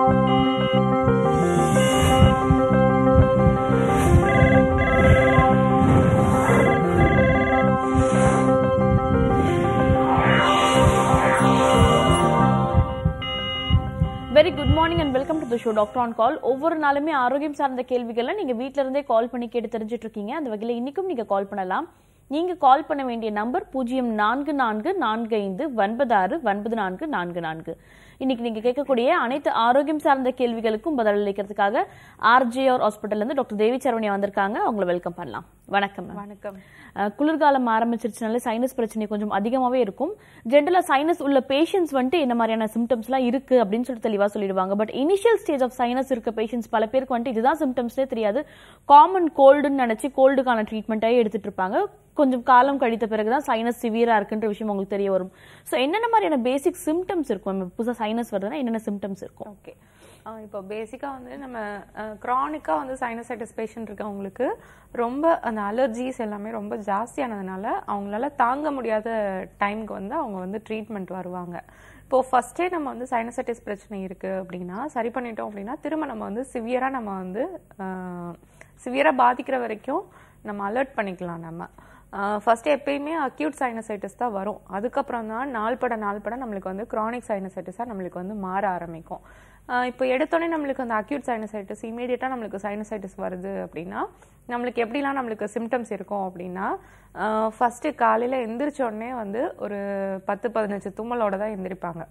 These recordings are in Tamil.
Very good morning and welcome to the show doctor on call ஒவ்வொரு நாளுமே ஆரோக்கியம் சார்ந்த கேள்விகளை நீங்க வீட்ல இருந்தே கால் பண்ணி கேட்டு தெரிஞ்சுட்டு இருக்கீங்க அந்த வகையில் இன்னைக்கும் நீங்க கால் பண்ணலாம் நீங்க கால் பண்ண வேண்டிய நம்பர் பூஜ்ஜியம் நான்கு நான்கு நான்கு ஐந்து ஒன்பது ஆறு ஒன்பது நான்கு நான்கு நான்கு இன்னைக்கு நீங்க கேட்கக்கூடிய அனைத்து ஆரோக்கியம் சார்ந்த கேள்விகளுக்கும் பதிலளிக்கிறதுக்காக ஆர்ஜிஆர் ஹாஸ்பிட்டல்ல இருந்து டாக்டர் தேவி சரவணியா வந்திருக்காங்க அவங்களை வெல்கம் பண்ணலாம் வணக்கம் ma'am. வணக்கம் அஹ் குளிர்காலம் ஆரம்பிச்சிருச்சுனால சைனஸ் பிரச்சனை கொஞ்சம் அதிகமாவே இருக்கும் ஜென்ரலா சைனஸ் உள்ள பேஷண்ட்ஸ் வந்துட்டு என்ன மாதிரியான சிம்டம்ஸ்லாம் இருக்கு அப்படின்னு சொல்லிட்டு தெளிவா சொல்லிடுவாங்க but initial stage of sinus இருக்க பேஷண்ட்ஸ் பல பேருக்கு வந்துட்டு இதுதான் சிம்டம்ஸ்னே தெரியாது காமன் கோல்டுன்னு நினைச்சு கோல்டுக்கான ட்ரீட்மெண்ட்டாயே எடுத்துட்டு இருப்பாங்க கொஞ்சம் காலம் கழித்த பிறகுதான் சைனஸ் சிவியரா இருக்குன்ற விஷயம் உங்களுக்கு தெரிய வரும் ஸோ என்னென்ன மாதிரியான பேசிக் சிம்டம்ஸ் இருக்கும் நம்ம புதுசாக சைனஸ் வருதுன்னா என்னென்ன சிம்டம்ஸ் இருக்கும் ஓகே இப்போ பேசிக்காக வந்து நம்ம க்ரானிக்காக வந்து சைனசைட்டிஸ் பேஷண்ட் இருக்கவங்களுக்கு ரொம்ப அந்த அலர்ஜிஸ் எல்லாமே ரொம்ப ஜாஸ்தியானதுனால அவங்களால தாங்க முடியாத டைம்க்கு வந்து அவங்க வந்து ட்ரீட்மெண்ட் வருவாங்க இப்போ ஃபர்ஸ்டே நம்ம வந்து சைனசைட்டிஸ் பிரச்சனை இருக்கு அப்படின்னா சரி பண்ணிட்டோம் அப்படின்னா திரும்ப நம்ம வந்து சிவியரா நம்ம வந்து சிவியரா பாதிக்கிற வரைக்கும் நம்ம அலர்ட் பண்ணிக்கலாம் நம்ம ஃபர்ஸ்ட் எப்பயுமே அக்யூட் சைனசைட்டிஸ் தான் வரும் அதுக்கப்புறம் தான் நாள்பட நாள்பட நம்மளுக்கு வந்து க்ரானிக் சைனசைட்டிஸாக நம்மளுக்கு வந்து மாற ஆரம்பிக்கும் ஆஹ் இப்போ எடுத்தோடனே நம்மளுக்கு அந்த அக்யூட் சைனசைட்டிஸ் இமீடியட்டாக நம்மளுக்கு சைனசைட்டிஸ் வருது அப்படின்னா நம்மளுக்கு எப்படிலாம் நம்மளுக்கு சிம்டம்ஸ் இருக்கும் அப்படின்னா ஃபர்ஸ்ட் காலையில் எந்திரிச்ச உடனே வந்து ஒரு பத்து பதினஞ்சு தும்மலோட தான் எந்திரிப்பாங்க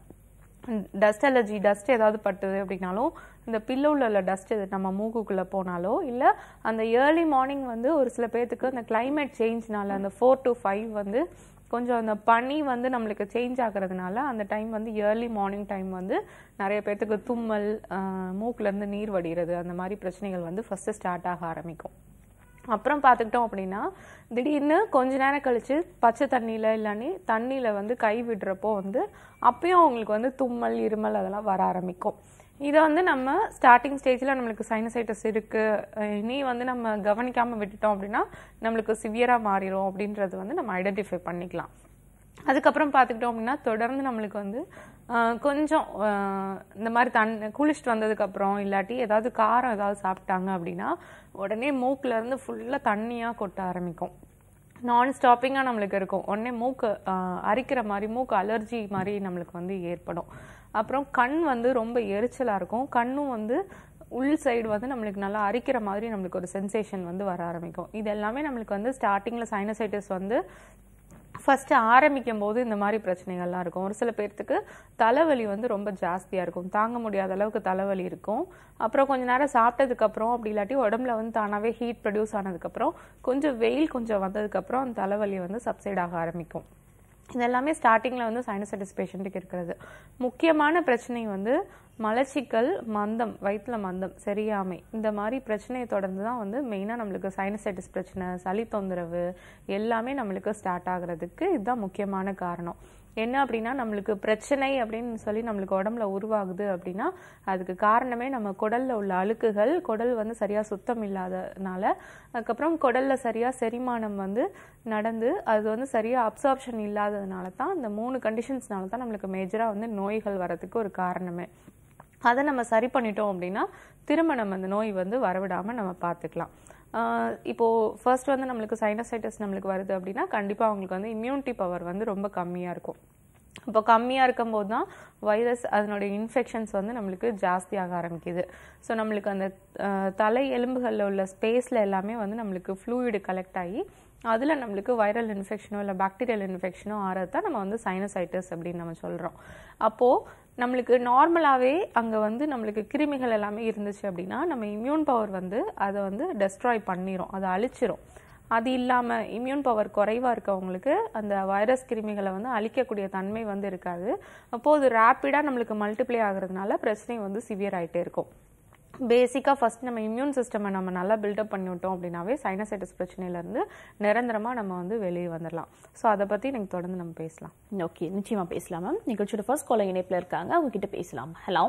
டஸ்ட் அலர்ஜி டஸ்ட் ஏதாவது பட்டுது அப்படின்னாலும் இந்த பில்லோவில் உள்ள டஸ்ட் நம்ம மூக்குக்குள்ளே போனாலோ இல்லை அந்த ஏர்லி மார்னிங் வந்து ஒரு சில பேர்த்துக்கு அந்த climate சேஞ்ச்னால அந்த ஃபோர் டு ஃபைவ் வந்து கொஞ்சம் அந்த பனி வந்து நம்மளுக்கு சேஞ்ச் ஆகுறதுனால அந்த டைம் வந்து ஏர்லி மார்னிங் டைம் வந்து நிறைய பேர்த்துக்கு தும்மல் ஆஹ் மூக்குல இருந்து நீர் வடிகிறது அந்த மாதிரி பிரச்சனைகள் வந்து ஃபர்ஸ்ட் ஸ்டார்ட் ஆக ஆரம்பிக்கும் அப்புறம் பார்த்துக்கிட்டோம் அப்படின்னா திடீர்னு கொஞ்ச நேரம் கழிச்சு பச்சை தண்ணியில் இல்லாட்டி தண்ணியில் வந்து கை விடுறப்போ வந்து அப்பயும் அவங்களுக்கு வந்து தும்மல் இருமல் அதெல்லாம் வர ஆரம்பிக்கும் இதை வந்து நம்ம ஸ்டார்டிங் ஸ்டேஜில் நம்மளுக்கு சைனசைட்டிஸ் இருக்கு அஹ் இனி வந்து நம்ம கவனிக்காமல் விட்டுட்டோம் அப்படின்னா நம்மளுக்கு சிவியராக மாறிடும் அப்படின்றது வந்து நம்ம ஐடென்டிஃபை பண்ணிக்கலாம் அதுக்கப்புறம் பார்த்துக்கிட்டோம் அப்படின்னா தொடர்ந்து நம்மளுக்கு வந்து ஆஹ், கொஞ்சம் ஆஹ், இந்த மாதிரி தன் குளிச்சுட்டு வந்ததுக்கப்புறம் இல்லாட்டி ஏதாவது காரம் ஏதாவது சாப்பிட்டாங்க அப்படின்னா உடனே மூக்குல இருந்து ஃபுல்லாக தண்ணியாக கொட்ட ஆரம்பிக்கும் நான் ஸ்டாப்பிங்காக நம்மளுக்கு இருக்கும் உடனே மூக்கு ஆஹ், அரிக்கிற மாதிரி மூக்கு அலர்ஜி மாதிரி நம்மளுக்கு வந்து ஏற்படும் அப்புறம் கண் வந்து ரொம்ப எரிச்சலாக இருக்கும் கண்ணும் வந்து உள் சைடு வந்து நம்மளுக்கு நல்லா அரிக்கிற மாதிரி நம்மளுக்கு ஒரு சென்சேஷன் வந்து வர ஆரம்பிக்கும் இது எல்லாமே நம்மளுக்கு வந்து ஸ்டார்டிங்கில் சைனசைட்டிஸ் வந்து ஃபர்ஸ்ட் ஆரம்பிக்கும் போது இந்த மாதிரி பிரச்சனைகள்லாம் இருக்கும் ஒரு சில பேர்த்துக்கு தலைவலி வந்து ரொம்ப ஜாஸ்தியாக இருக்கும் தாங்க முடியாத அளவுக்கு தலைவலி இருக்கும் அப்புறம் கொஞ்ச நேரம் சாப்பிட்டதுக்கு அப்புறம் அப்படி இல்லாட்டி உடம்புல வந்து தானாகவே ஹீட் ப்ரொடியூஸ் ஆனதுக்கப்புறம் கொஞ்சம் வெயில் கொஞ்சம் வந்ததுக்கப்புறம் அந்த தலைவலி வந்து சப்சைட் ஆக ஆரம்பிக்கும் இது எல்லாமே ஸ்டார்டிங்கில் வந்து சைனசைட்டிஸ் பேஷண்ட்டுக்கு இருக்கிறது முக்கியமான பிரச்சனை வந்து மலச்சிக்கல் மந்தம் வயிற்றுல மந்தம் சரியாமை இந்த மாதிரி பிரச்சனையை தொடர்ந்து தான் வந்து மெயினாக நம்மளுக்கு சைனசைட்டிஸ் பிரச்சனை சளி தொந்தரவு எல்லாமே நம்மளுக்கு ஸ்டார்ட் ஆகுறதுக்கு இதுதான் முக்கியமான காரணம் என்ன அப்படின்னா நம்மளுக்கு பிரச்சனை அப்படின்னு சொல்லி நம்மளுக்கு உடம்புல உருவாகுது அப்படின்னா அதுக்கு காரணமே நம்ம குடல்ல உள்ள அழுக்குகள் குடல் வந்து சரியா சுத்தம் இல்லாதனால அதுக்கப்புறம் குடல்ல சரியா செரிமானம் வந்து நடந்து அது வந்து சரியா அப்சார்ப்ஷன் இல்லாததுனால தான் இந்த மூணு கண்டிஷன்ஸ்னால தான் நம்மளுக்கு மேஜரா வந்து நோய்கள் வரதுக்கு ஒரு காரணமே அதை நம்ம சரி பண்ணிட்டோம் அப்படின்னா திரும்ப நம்ம அந்த நோய் வந்து வரவிடாம நம்ம பார்த்துக்கலாம் ஆஹ் இப்போ ஃபர்ஸ்ட் வந்து நம்மளுக்கு சைனசைட்டிஸ் நம்மளுக்கு வருது அப்படின்னா கண்டிப்பா அவங்களுக்கு வந்து இம்யூனிட்டி பவர் வந்து ரொம்ப கம்மியா இருக்கும் இப்போ கம்மியாக இருக்கும்போது தான் வைரஸ் அதனுடைய இன்ஃபெக்ஷன்ஸ் வந்து நம்மளுக்கு ஜாஸ்தியாக ஆரம்பிக்குது ஸோ நம்மளுக்கு அந்த அஹ், தலை எலும்புகளில் உள்ள ஸ்பேஸில் எல்லாமே வந்து நம்மளுக்கு ஃப்ளூயிடு கலெக்ட் ஆகி அதில் நம்மளுக்கு வைரல் இன்ஃபெக்ஷனோ இல்லை பாக்டீரியல் இன்ஃபெக்ஷனோ ஆறது தான் நம்ம வந்து சைனசைட்டிஸ் அப்படின்னு நம்ம சொல்கிறோம் அப்போது நம்மளுக்கு நார்மலாகவே அங்கே வந்து நம்மளுக்கு கிருமிகள் எல்லாமே இருந்துச்சு அப்படின்னா நம்ம இம்யூன் பவர் வந்து அதை வந்து டெஸ்ட்ராய் பண்ணிரும் அதை அழிச்சிரும் அது இல்லாமல் இம்யூன் பவர் குறைவாக இருக்கவங்களுக்கு அந்த வைரஸ் கிருமிகளை வந்து அழிக்கக்கூடிய தன்மை வந்து இருக்காது அப்போது அது ரேப்பிடாக நம்மளுக்கு மல்டிப்ளை ஆகுறதுனால பிரச்சனை வந்து சிவியர் ஆகிட்டே இருக்கும் பேசிக்காக ஃபர்ஸ்ட் நம்ம இம்யூன் சிஸ்டமை நம்ம நல்லா பில்டப் பண்ணி விட்டோம் அப்படின்னாவே சைனசைட்டிஸ் பிரச்சனையிலேருந்து நிரந்தரமாக நம்ம வந்து வெளியே வந்துடலாம் ஸோ அதை பற்றி எனக்கு தொடர்ந்து நம்ம பேசலாம் ஓகே நிச்சயமா பேசலாம் மேம் நிகழ்ச்சியோட ஃபர்ஸ்ட் காலர் இணைப்புல இருக்காங்க அவங்க கிட்ட பேசலாம் ஹலோ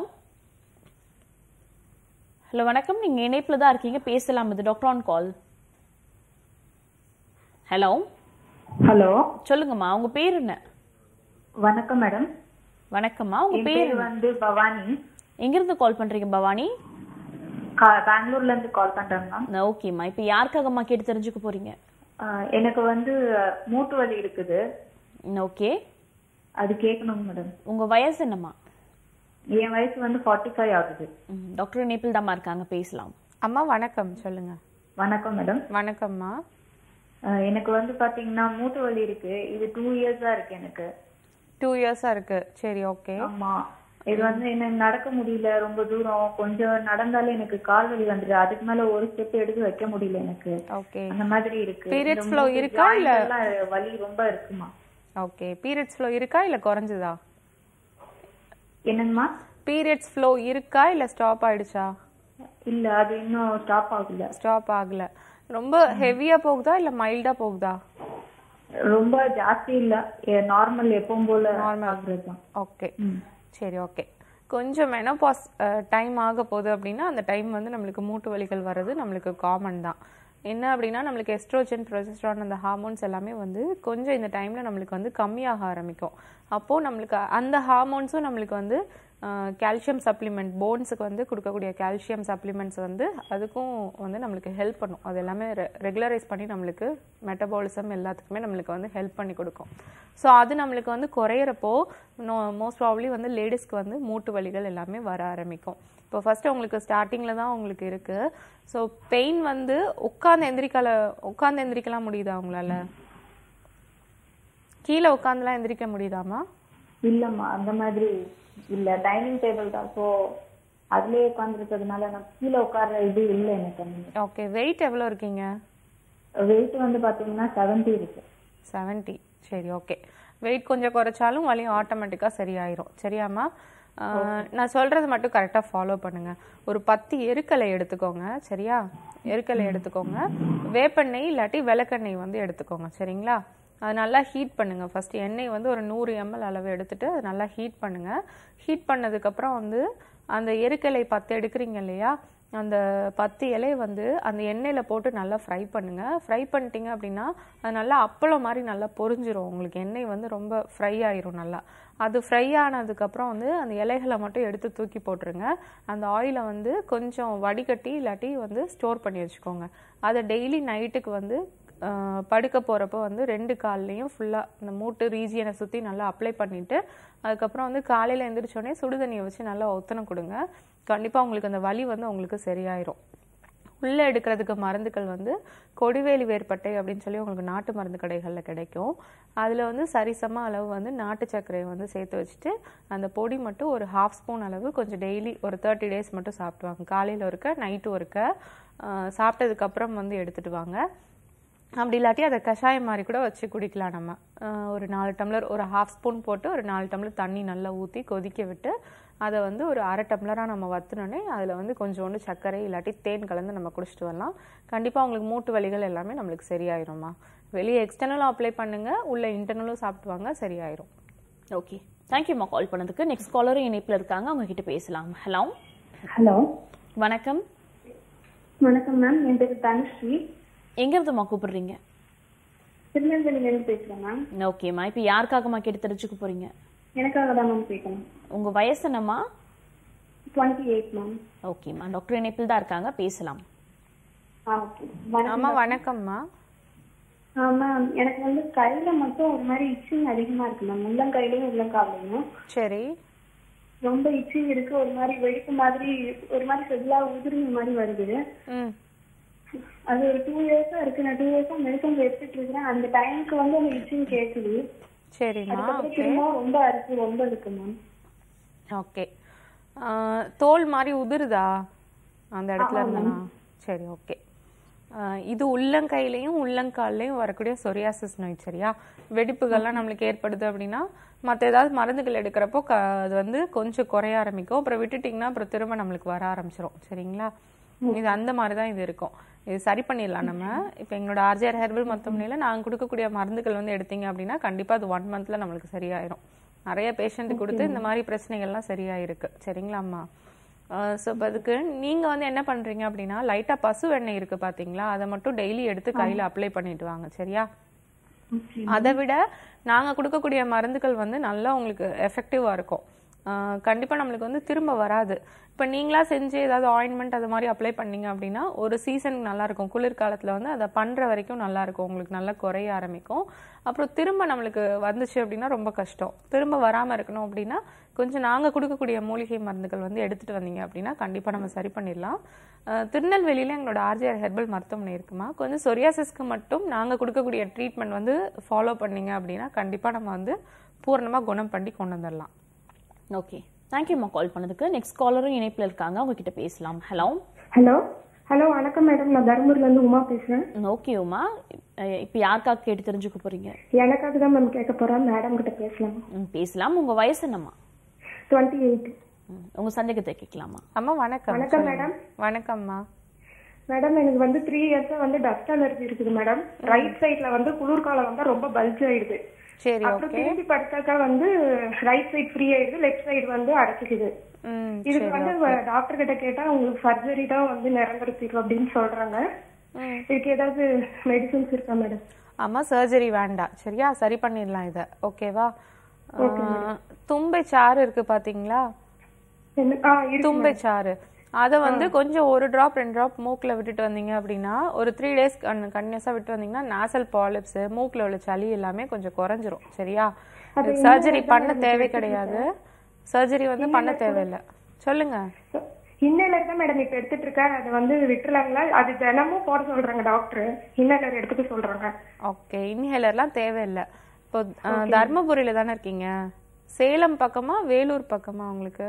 ஹலோ வணக்கம் நீங்க இணைப்புல தான் இருக்கீங்க பேசலாம் இது doctor on call hello hello சொல்லுங்கம்மா உங்க பேர் என்ன வணக்கம் மேடம் வணக்கம்மா உங்க என் பேர் பேர் வந்து பவானி எங்கிருந்து கால் பண்றீங்க பவானி கா- பெங்களூர்ல இருந்து கால் பண்றேன் மேம் ஓகேம்மா இப்போ யாருக்காகம்மா கேட்டு தெரிஞ்சுக்க போறீங்க ஆஹ் எனக்கு வந்து மூட்டு வலி இருக்குது ஓகே அது கேட்கணும் மேடம் உங்க வயசு என்னம்மா என் வயசு வந்து ஃபார்ட்டி ஃபைவ் ஆகுது ம், டாக்டர் நேபிள் தாம்மா இருக்காங்க பேசலாம் அம்மா வணக்கம் சொல்லுங்க வணக்கம் மேடம் வணக்கம்மா ஆஹ் எனக்கு வந்து பாத்தீங்கன்னா மூட்டு வலி இருக்கு இது டூ இயர்ஸா இருக்கு எனக்கு டூ இயர்ஸா இருக்கு சரி ஓகே ஆமா இது வந்து எனக்கு நடக்க முடியல ரொம்ப தூரம் கொஞ்சம் நடந்தாலே எனக்கு கால் வலி வந்துடுது அதுக்கு மேல ஒரு ஸ்டெப் எடுத்து வைக்க முடியல எனக்கு ஓகே அந்த மாதிரி இருக்கு Periods இந்த flow மூட்டு இருக்கா இல்ல? joint எல்லாம் வலி ரொம்ப இருக்குமா ஓகே பீரியட்ஸ் ஃப்ளோ இருக்கா இல்ல குறைஞ்சதா என்னங்கம்மா பீரியட்ஸ் ஃப்ளோ இருக்கா இல்ல ஸ்டாப் ஆயிடுச்சா இல்ல அது இன்னும் ஸ்டாப் ஆகல ஸ்டாப் ஆகல ரொம்ப ஹெவியா போகுதா இல்ல மைல்டா போகுதா ரொம்ப ஜாஸ்தி இல்ல நார்மல் எப்பவும் போல ஆகுறதுதான் ஓகே ம். சரி ஓகே கொஞ்சம் மெனோபாஸ் டைம் ஆக போகுது அப்படின்னா அந்த டைம் வந்து நம்மளுக்கு மூட்டு வலிகள் வர்றது நம்மளுக்கு காமன் தான் என்ன அப்படின்னா நம்மளுக்கு எஸ்ட்ரோஜன் ப்ரொஜெஸ்ட்ரான் அந்த ஹார்மோன்ஸ் எல்லாமே வந்து கொஞ்சம் இந்த டைமில் நம்மளுக்கு வந்து கம்மியாக ஆரம்பிக்கும் அப்போது நம்மளுக்கு அந்த ஹார்மோன்ஸும் நம்மளுக்கு வந்து கால்சியம் சப்ளிமெண்ட் போன்ஸுக்கு வந்து கொடுக்கக்கூடிய கால்சியம் சப்ளிமெண்ட்ஸ் வந்து அதுக்கும் வந்து நம்மளுக்கு ஹெல்ப் பண்ணும் அது எல்லாமே ரெகுலரைஸ் பண்ணி நம்மளுக்கு மெட்டபாலிசம் எல்லாத்துக்குமே நம்மளுக்கு வந்து ஹெல்ப் பண்ணி கொடுக்கும் ஸோ அது நம்மளுக்கு வந்து குறையிறப்போ மோஸ்ட் ப்ராப்ளி வந்து லேடிஸ்க்கு வந்து மூட்டு வலிகள் எல்லாமே வர ஆரம்பிக்கும் இப்போ ஃபர்ஸ்ட் உங்களுக்கு ஸ்டார்டிங்கில் தான் உங்களுக்கு இருக்கு ஸோ பெயின் வந்து உட்காந்து எந்திரிக்கல உட்காந்து எந்திரிக்கலாம் முடியுதா உங்களால கீழே உட்காந்துலாம் எந்திரிக்க முடியுதாமா இல்லம்மா அந்த மாதிரி இல்ல டைனிங் டேபிள் தான் ஸோ அதுலயே உட்காந்துருக்கிறதுனால நான் கீழே உட்கார்ற இது இல்ல எனக்கு ஓகே வெயிட் எவ்வளோ இருக்கீங்க வெயிட் வந்து பாத்தீங்கன்னா செவன்டி இருக்கு செவன்ட்டி சரி ஓகே வெயிட் கொஞ்சம் குறைச்சாலும் வலி ஆட்டோமேட்டிக்காக சரியாயிரும் சரியாம்மா ஆஹ், நான் சொல்றது மட்டும் கரெக்டாக ஃபாலோ பண்ணுங்க ஒரு பத்து எருக்கலை எடுத்துக்கோங்க சரியா எருக்கலை எடுத்துக்கோங்க வேப்பெண்ணெய் இல்லாட்டி விளக்கெண்ணெய் வந்து எடுத்துக்கோங்க சரிங்களா அது நல்லா ஹீட் பண்ணுங்க ஃபர்ஸ்ட் எண்ணெய் வந்து ஒரு நூறு எம்எல் அளவு எடுத்துட்டு அது நல்லா ஹீட் பண்ணுங்க ஹீட் பண்ணதுக்கப்புறம் வந்து அந்த எருக்கலை பத்து எடுக்கிறீங்க இல்லையா அந்த பத்து இலையை வந்து அந்த எண்ணெயில் போட்டு நல்லா ஃப்ரை பண்ணுங்க ஃப்ரை பண்ணிட்டீங்க அப்படின்னா அது நல்லா அப்பளம் மாதிரி நல்லா பொரிஞ்சிரும் உங்களுக்கு எண்ணெய் வந்து ரொம்ப ஃப்ரை ஆயிரும் நல்லா அது ஃப்ரை ஆனதுக்கப்புறம் வந்து அந்த இலைகளை மட்டும் எடுத்து தூக்கி போட்டுருங்க அந்த ஆயிலை வந்து கொஞ்சம் வடிகட்டி இல்லாட்டி வந்து ஸ்டோர் பண்ணி வச்சுக்கோங்க அதை டெய்லி நைட்டுக்கு வந்து ஆஹ் படுக்க போகிறப்போ வந்து ரெண்டு கால்லையும் ஃபுல்லாக இந்த மூட்டு ரீஜியனை சுற்றி நல்லா அப்ளை பண்ணிவிட்டு அதுக்கப்புறம் வந்து காலையில் எந்திரிச்சோடனே சுடுதண்ணியை வச்சு நல்லா ஒத்தனை கொடுங்க கண்டிப்பாக உங்களுக்கு அந்த வலி வந்து உங்களுக்கு சரியாயிரும் உள்ளே எடுக்கிறதுக்கு மருந்துகள் வந்து கொடிவேலி வேர்பட்டை அப்படின்னு சொல்லி உங்களுக்கு நாட்டு மருந்து கடைகளில் கிடைக்கும் அதில் வந்து சரிசம அளவு வந்து நாட்டு சர்க்கரையை வந்து சேர்த்து வச்சுட்டு அந்த பொடி மட்டும் ஒரு ஹாஃப் ஸ்பூன் அளவு கொஞ்சம் டெய்லி ஒரு தேர்ட்டி டேஸ் மட்டும் சாப்பிடுவாங்க காலையில் ஒருக்க நைட்டு ஒருக்க ஆஹ் சாப்பிட்டதுக்கப்புறம் வந்து எடுத்துட்டு வாங்க அப்படி இல்லாட்டி அதை கஷாயம் மாதிரி கூட வச்சு குடிக்கலாம் நம்ம ஆஹ் ஒரு நாலு டம்ளர் ஒரு ஹாஃப் ஸ்பூன் போட்டு ஒரு நாலு டம்ளர் தண்ணி நல்லா ஊற்றி கொதிக்க விட்டு அதை வந்து ஒரு அரை டம்ளராக நம்ம வத்துனோடனே அதில் வந்து கொஞ்சோண்டு சர்க்கரை இல்லாட்டி தேன் கலந்து நம்ம குடிச்சிட்டு வரலாம் கண்டிப்பாக உங்களுக்கு மூட்டு வலிகள் எல்லாமே நம்மளுக்கு சரியாயிரும்மா வெளியே எக்ஸ்டர்னலும் அப்ளை பண்ணுங்க உள்ள இன்டர்னலும் சாப்பிடுவாங்க சரியாயிரும் ஓகே தேங்க்யூம்மா கால் பண்ணதுக்கு நெக்ஸ்ட் காலரும் இணைப்பில் இருக்காங்க அவங்க கிட்ட பேசலாம் ஹலோ ஹலோ வணக்கம் வணக்கம் மேம் என் பேர் தனுஸ்ரீ எங்கிருந்துமா கூப்பிடுறீங்க திருநெல்வேலியிலேருந்து பேசுறேன் மேம் ஓகேம்மா இப்போ யாருக்காகம்மா கேட்டு தெரிஞ்சுக்க போறீங்க எனக்காக தான் மேம் கேட்கணும் உங்க வயசு என்னம்மா டுவெண்ட்டி எயிட் மேம் ஓகேம்மா டாக்டர் இணைப்பில் தான் இருக்காங்க பேசலாம் ஆ ஓகே வணக்கம் ஆமா வணக்கம்மா ஆ மேம் எனக்கு வந்து கையில மட்டும் ஒரு மாதிரி இச்சிங் அதிகமா இருக்கு மேம் உள்ளங்கையிலயும் உள்ளங்காலையும் சரி ரொம்ப இச்சிங் இருக்கு ஒரு மாதிரி வெடிப்பு மாதிரி ஒரு மாதிரி செல்லா உதிர்வு மாதிரி வருது ம் அது ஒரு டூ இயர்ஸா இருக்கு நான் டூ இயர்ஸா மெடிசன் எடுத்துட்டு இருக்கிறேன் அந்த டைமுக்கு வந்து அந்த இச்சிங் கேக்குது சரிம்மா அதுக்கப்புறம் திரும்ப ரொம்ப அரிப்பு ரொம்ப இருக்கு மேம் ஓகே தோல் மாதிரி உதிருதா அந்த இடத்துல இருந்தா சரி ஓகே இது உள்ளங்கையிலையும் உள்ளங்கால்லையும் வரக்கூடிய சொரியாசிஸ் நோய் சரியா வெடிப்புகள்லாம் நம்மளுக்கு ஏற்படுது அப்படின்னா மற்ற ஏதாவது மருந்துகள் எடுக்கிறப்போ க அது வந்து கொஞ்சம் குறைய ஆரம்பிக்கும் அப்புறம் விட்டுட்டிங்கன்னா அப்புறம் திரும்ப நம்மளுக்கு வர ஆரம்பிச்சிரும் சரிங்களா இது அந்த மாதிரி தான் இது இருக்கும் இது சரி பண்ணிடலாம் நம்ம இப்போ எங்களோட ஆர்ஜிஆர் ஹெர்பல் மருத்துவமனையில் நாங்கள் கொடுக்கக்கூடிய மருந்துகள் வந்து எடுத்தீங்க அப்படின்னா கண்டிப்பாக அது ஒன் மந்த்தில் நம்மளுக்கு சரியாயிரும் நிறைய பேஷண்ட் கொடுத்து இந்த மாதிரி பிரச்சனைகள்லாம் சரியாயிருக்கு சரிங்களாம்மா ஸோ இப்போ அதுக்கு நீங்கள் வந்து என்ன பண்ணுறீங்க அப்படின்னா லைட்டாக பசு எண்ணெய் இருக்குது பார்த்தீங்களா அதை மட்டும் டெய்லி எடுத்து கையில் அப்ளை பண்ணிட்டு வாங்க சரியா அதை விட நாங்கள் கொடுக்கக்கூடிய மருந்துகள் வந்து நல்லா உங்களுக்கு எஃபெக்டிவாக இருக்கும் கண்டிப்பாக நம்மளுக்கு வந்து திரும்ப வராது இப்போ நீங்களா செஞ்சு ஏதாவது ஆயின்மெண்ட் அது மாதிரி அப்ளை பண்ணீங்க அப்படின்னா ஒரு சீசனுக்கு நல்லா இருக்கும் குளிர்காலத்தில் வந்து அதை பண்ணுற வரைக்கும் நல்லா இருக்கும் உங்களுக்கு நல்லா குறைய ஆரம்பிக்கும் அப்புறம் திரும்ப நம்மளுக்கு வந்துச்சு அப்படின்னா ரொம்ப கஷ்டம் திரும்ப வராமல் இருக்கணும் அப்படின்னா கொஞ்சம் நாங்கள் கொடுக்கக்கூடிய மூலிகை மருந்துகள் வந்து எடுத்துகிட்டு வந்தீங்க அப்படின்னா கண்டிப்பாக நம்ம சரி பண்ணிடலாம் அஹ் திருநெல்வேலியில் எங்களோட ஆர்ஜிஆர் ஹெர்பல் மருத்துவமனை இருக்குமா கொஞ்சம் சொரியாசிஸ்க்கு மட்டும் நாங்கள் கொடுக்கக்கூடிய ட்ரீட்மெண்ட் வந்து ஃபாலோ பண்ணீங்க அப்படின்னா கண்டிப்பாக நம்ம வந்து பூரணமாக குணம் பண்ணி கொண்டு வந்துடலாம் ஓகே தேங்க்யூம்மா கால் பண்ணதுக்கு நெக்ஸ்ட் காலரும் இணைப்பில் இருக்காங்க அவங்க கிட்ட பேசலாம் ஹலோ ஹலோ ஹலோ வணக்கம் மேடம் நான் தருமபுரில இருந்து உமா பேசுறேன் ஓகே உமா அஹ் இப்போ யாருக்காக கேட்டு தெரிஞ்சுக்க போறீங்க எனக்காக தான் மேம் கேட்க போறேன் மேடம் கிட்ட பேசலாம் ம், பேசலாம் உங்க வயசு என்னம்மா டுவெண்ட்டி எயிட் ம், உங்க சந்தேகத்தை கேட்கலாமா அம்மா வணக்கம் வணக்கம் சொல்லுங்க. மேடம். வணக்கம்மா மேடம் எனக்கு வந்து த்ரீ இயர்ஸா வந்து டஸ்ட் அலர்ஜி இருக்குது மேடம் ரைட் சைட்ல வந்து குளிர்காலம் வந்தா ரொம்ப பல்ஜ் ஆயிடுது சரி அப்புறம் ஓகே திரும்பி படுத்தாக்கா வந்து ரைட் சைடு ஃப்ரீ ஆயிடுது லெஃப்ட் சைடு வந்து அடைச்சிக்குது ம் இதுக்கு வந்து டாக்டர் கிட்ட கேட்டா உங்களுக்கு சர்ஜரி தான் வந்து நிரந்தர தீர்வு அப்படின்னு சொல்றாங்க ம். இதுக்கு ஏதாவது மெடிசன்ஸ் இருக்கா மேடம் அம்மா சர்ஜரி வேண்டாம் சரியா சரி பண்ணிடலாம் இதை ஓகேவா ஆஹ், தும்பை சாறு இருக்கு பாத்தீங்களா என்ன ஆ இருக்கு தும்பை சாறு அதை வந்து கொஞ்சம் ஒரு டிராப் ரெண்டு டிராப் மூக்கில் விட்டுட்டு வந்தீங்க அப்படின்னா ஒரு த்ரீ டேஸ் கண்டினியூஸாக விட்டு வந்தீங்கன்னா நாசல் பாலிப்ஸ் மூக்கில் உள்ள சளி எல்லாமே கொஞ்சம் குறைஞ்சிரும் சரியா சர்ஜரி பண்ண தேவை கிடையாது சர்ஜரி வந்து பண்ண தேவையில்லை சொல்லுங்க இன்னலர் தான் மேடம் இப்ப எடுத்துட்டு இருக்கேன் அது வந்து விட்டுலாங்களா அது தினமும் போட சொல்றாங்க டாக்டர் இன்னலர் எடுத்துக்க சொல்றாங்க ஓகே இன்ஹேலர்லாம் தேவையில்லை இப்போ அஹ், தர்மபுரியில தானே இருக்கீங்க சேலம் பக்கமா வேலூர் பக்கமா உங்களுக்கு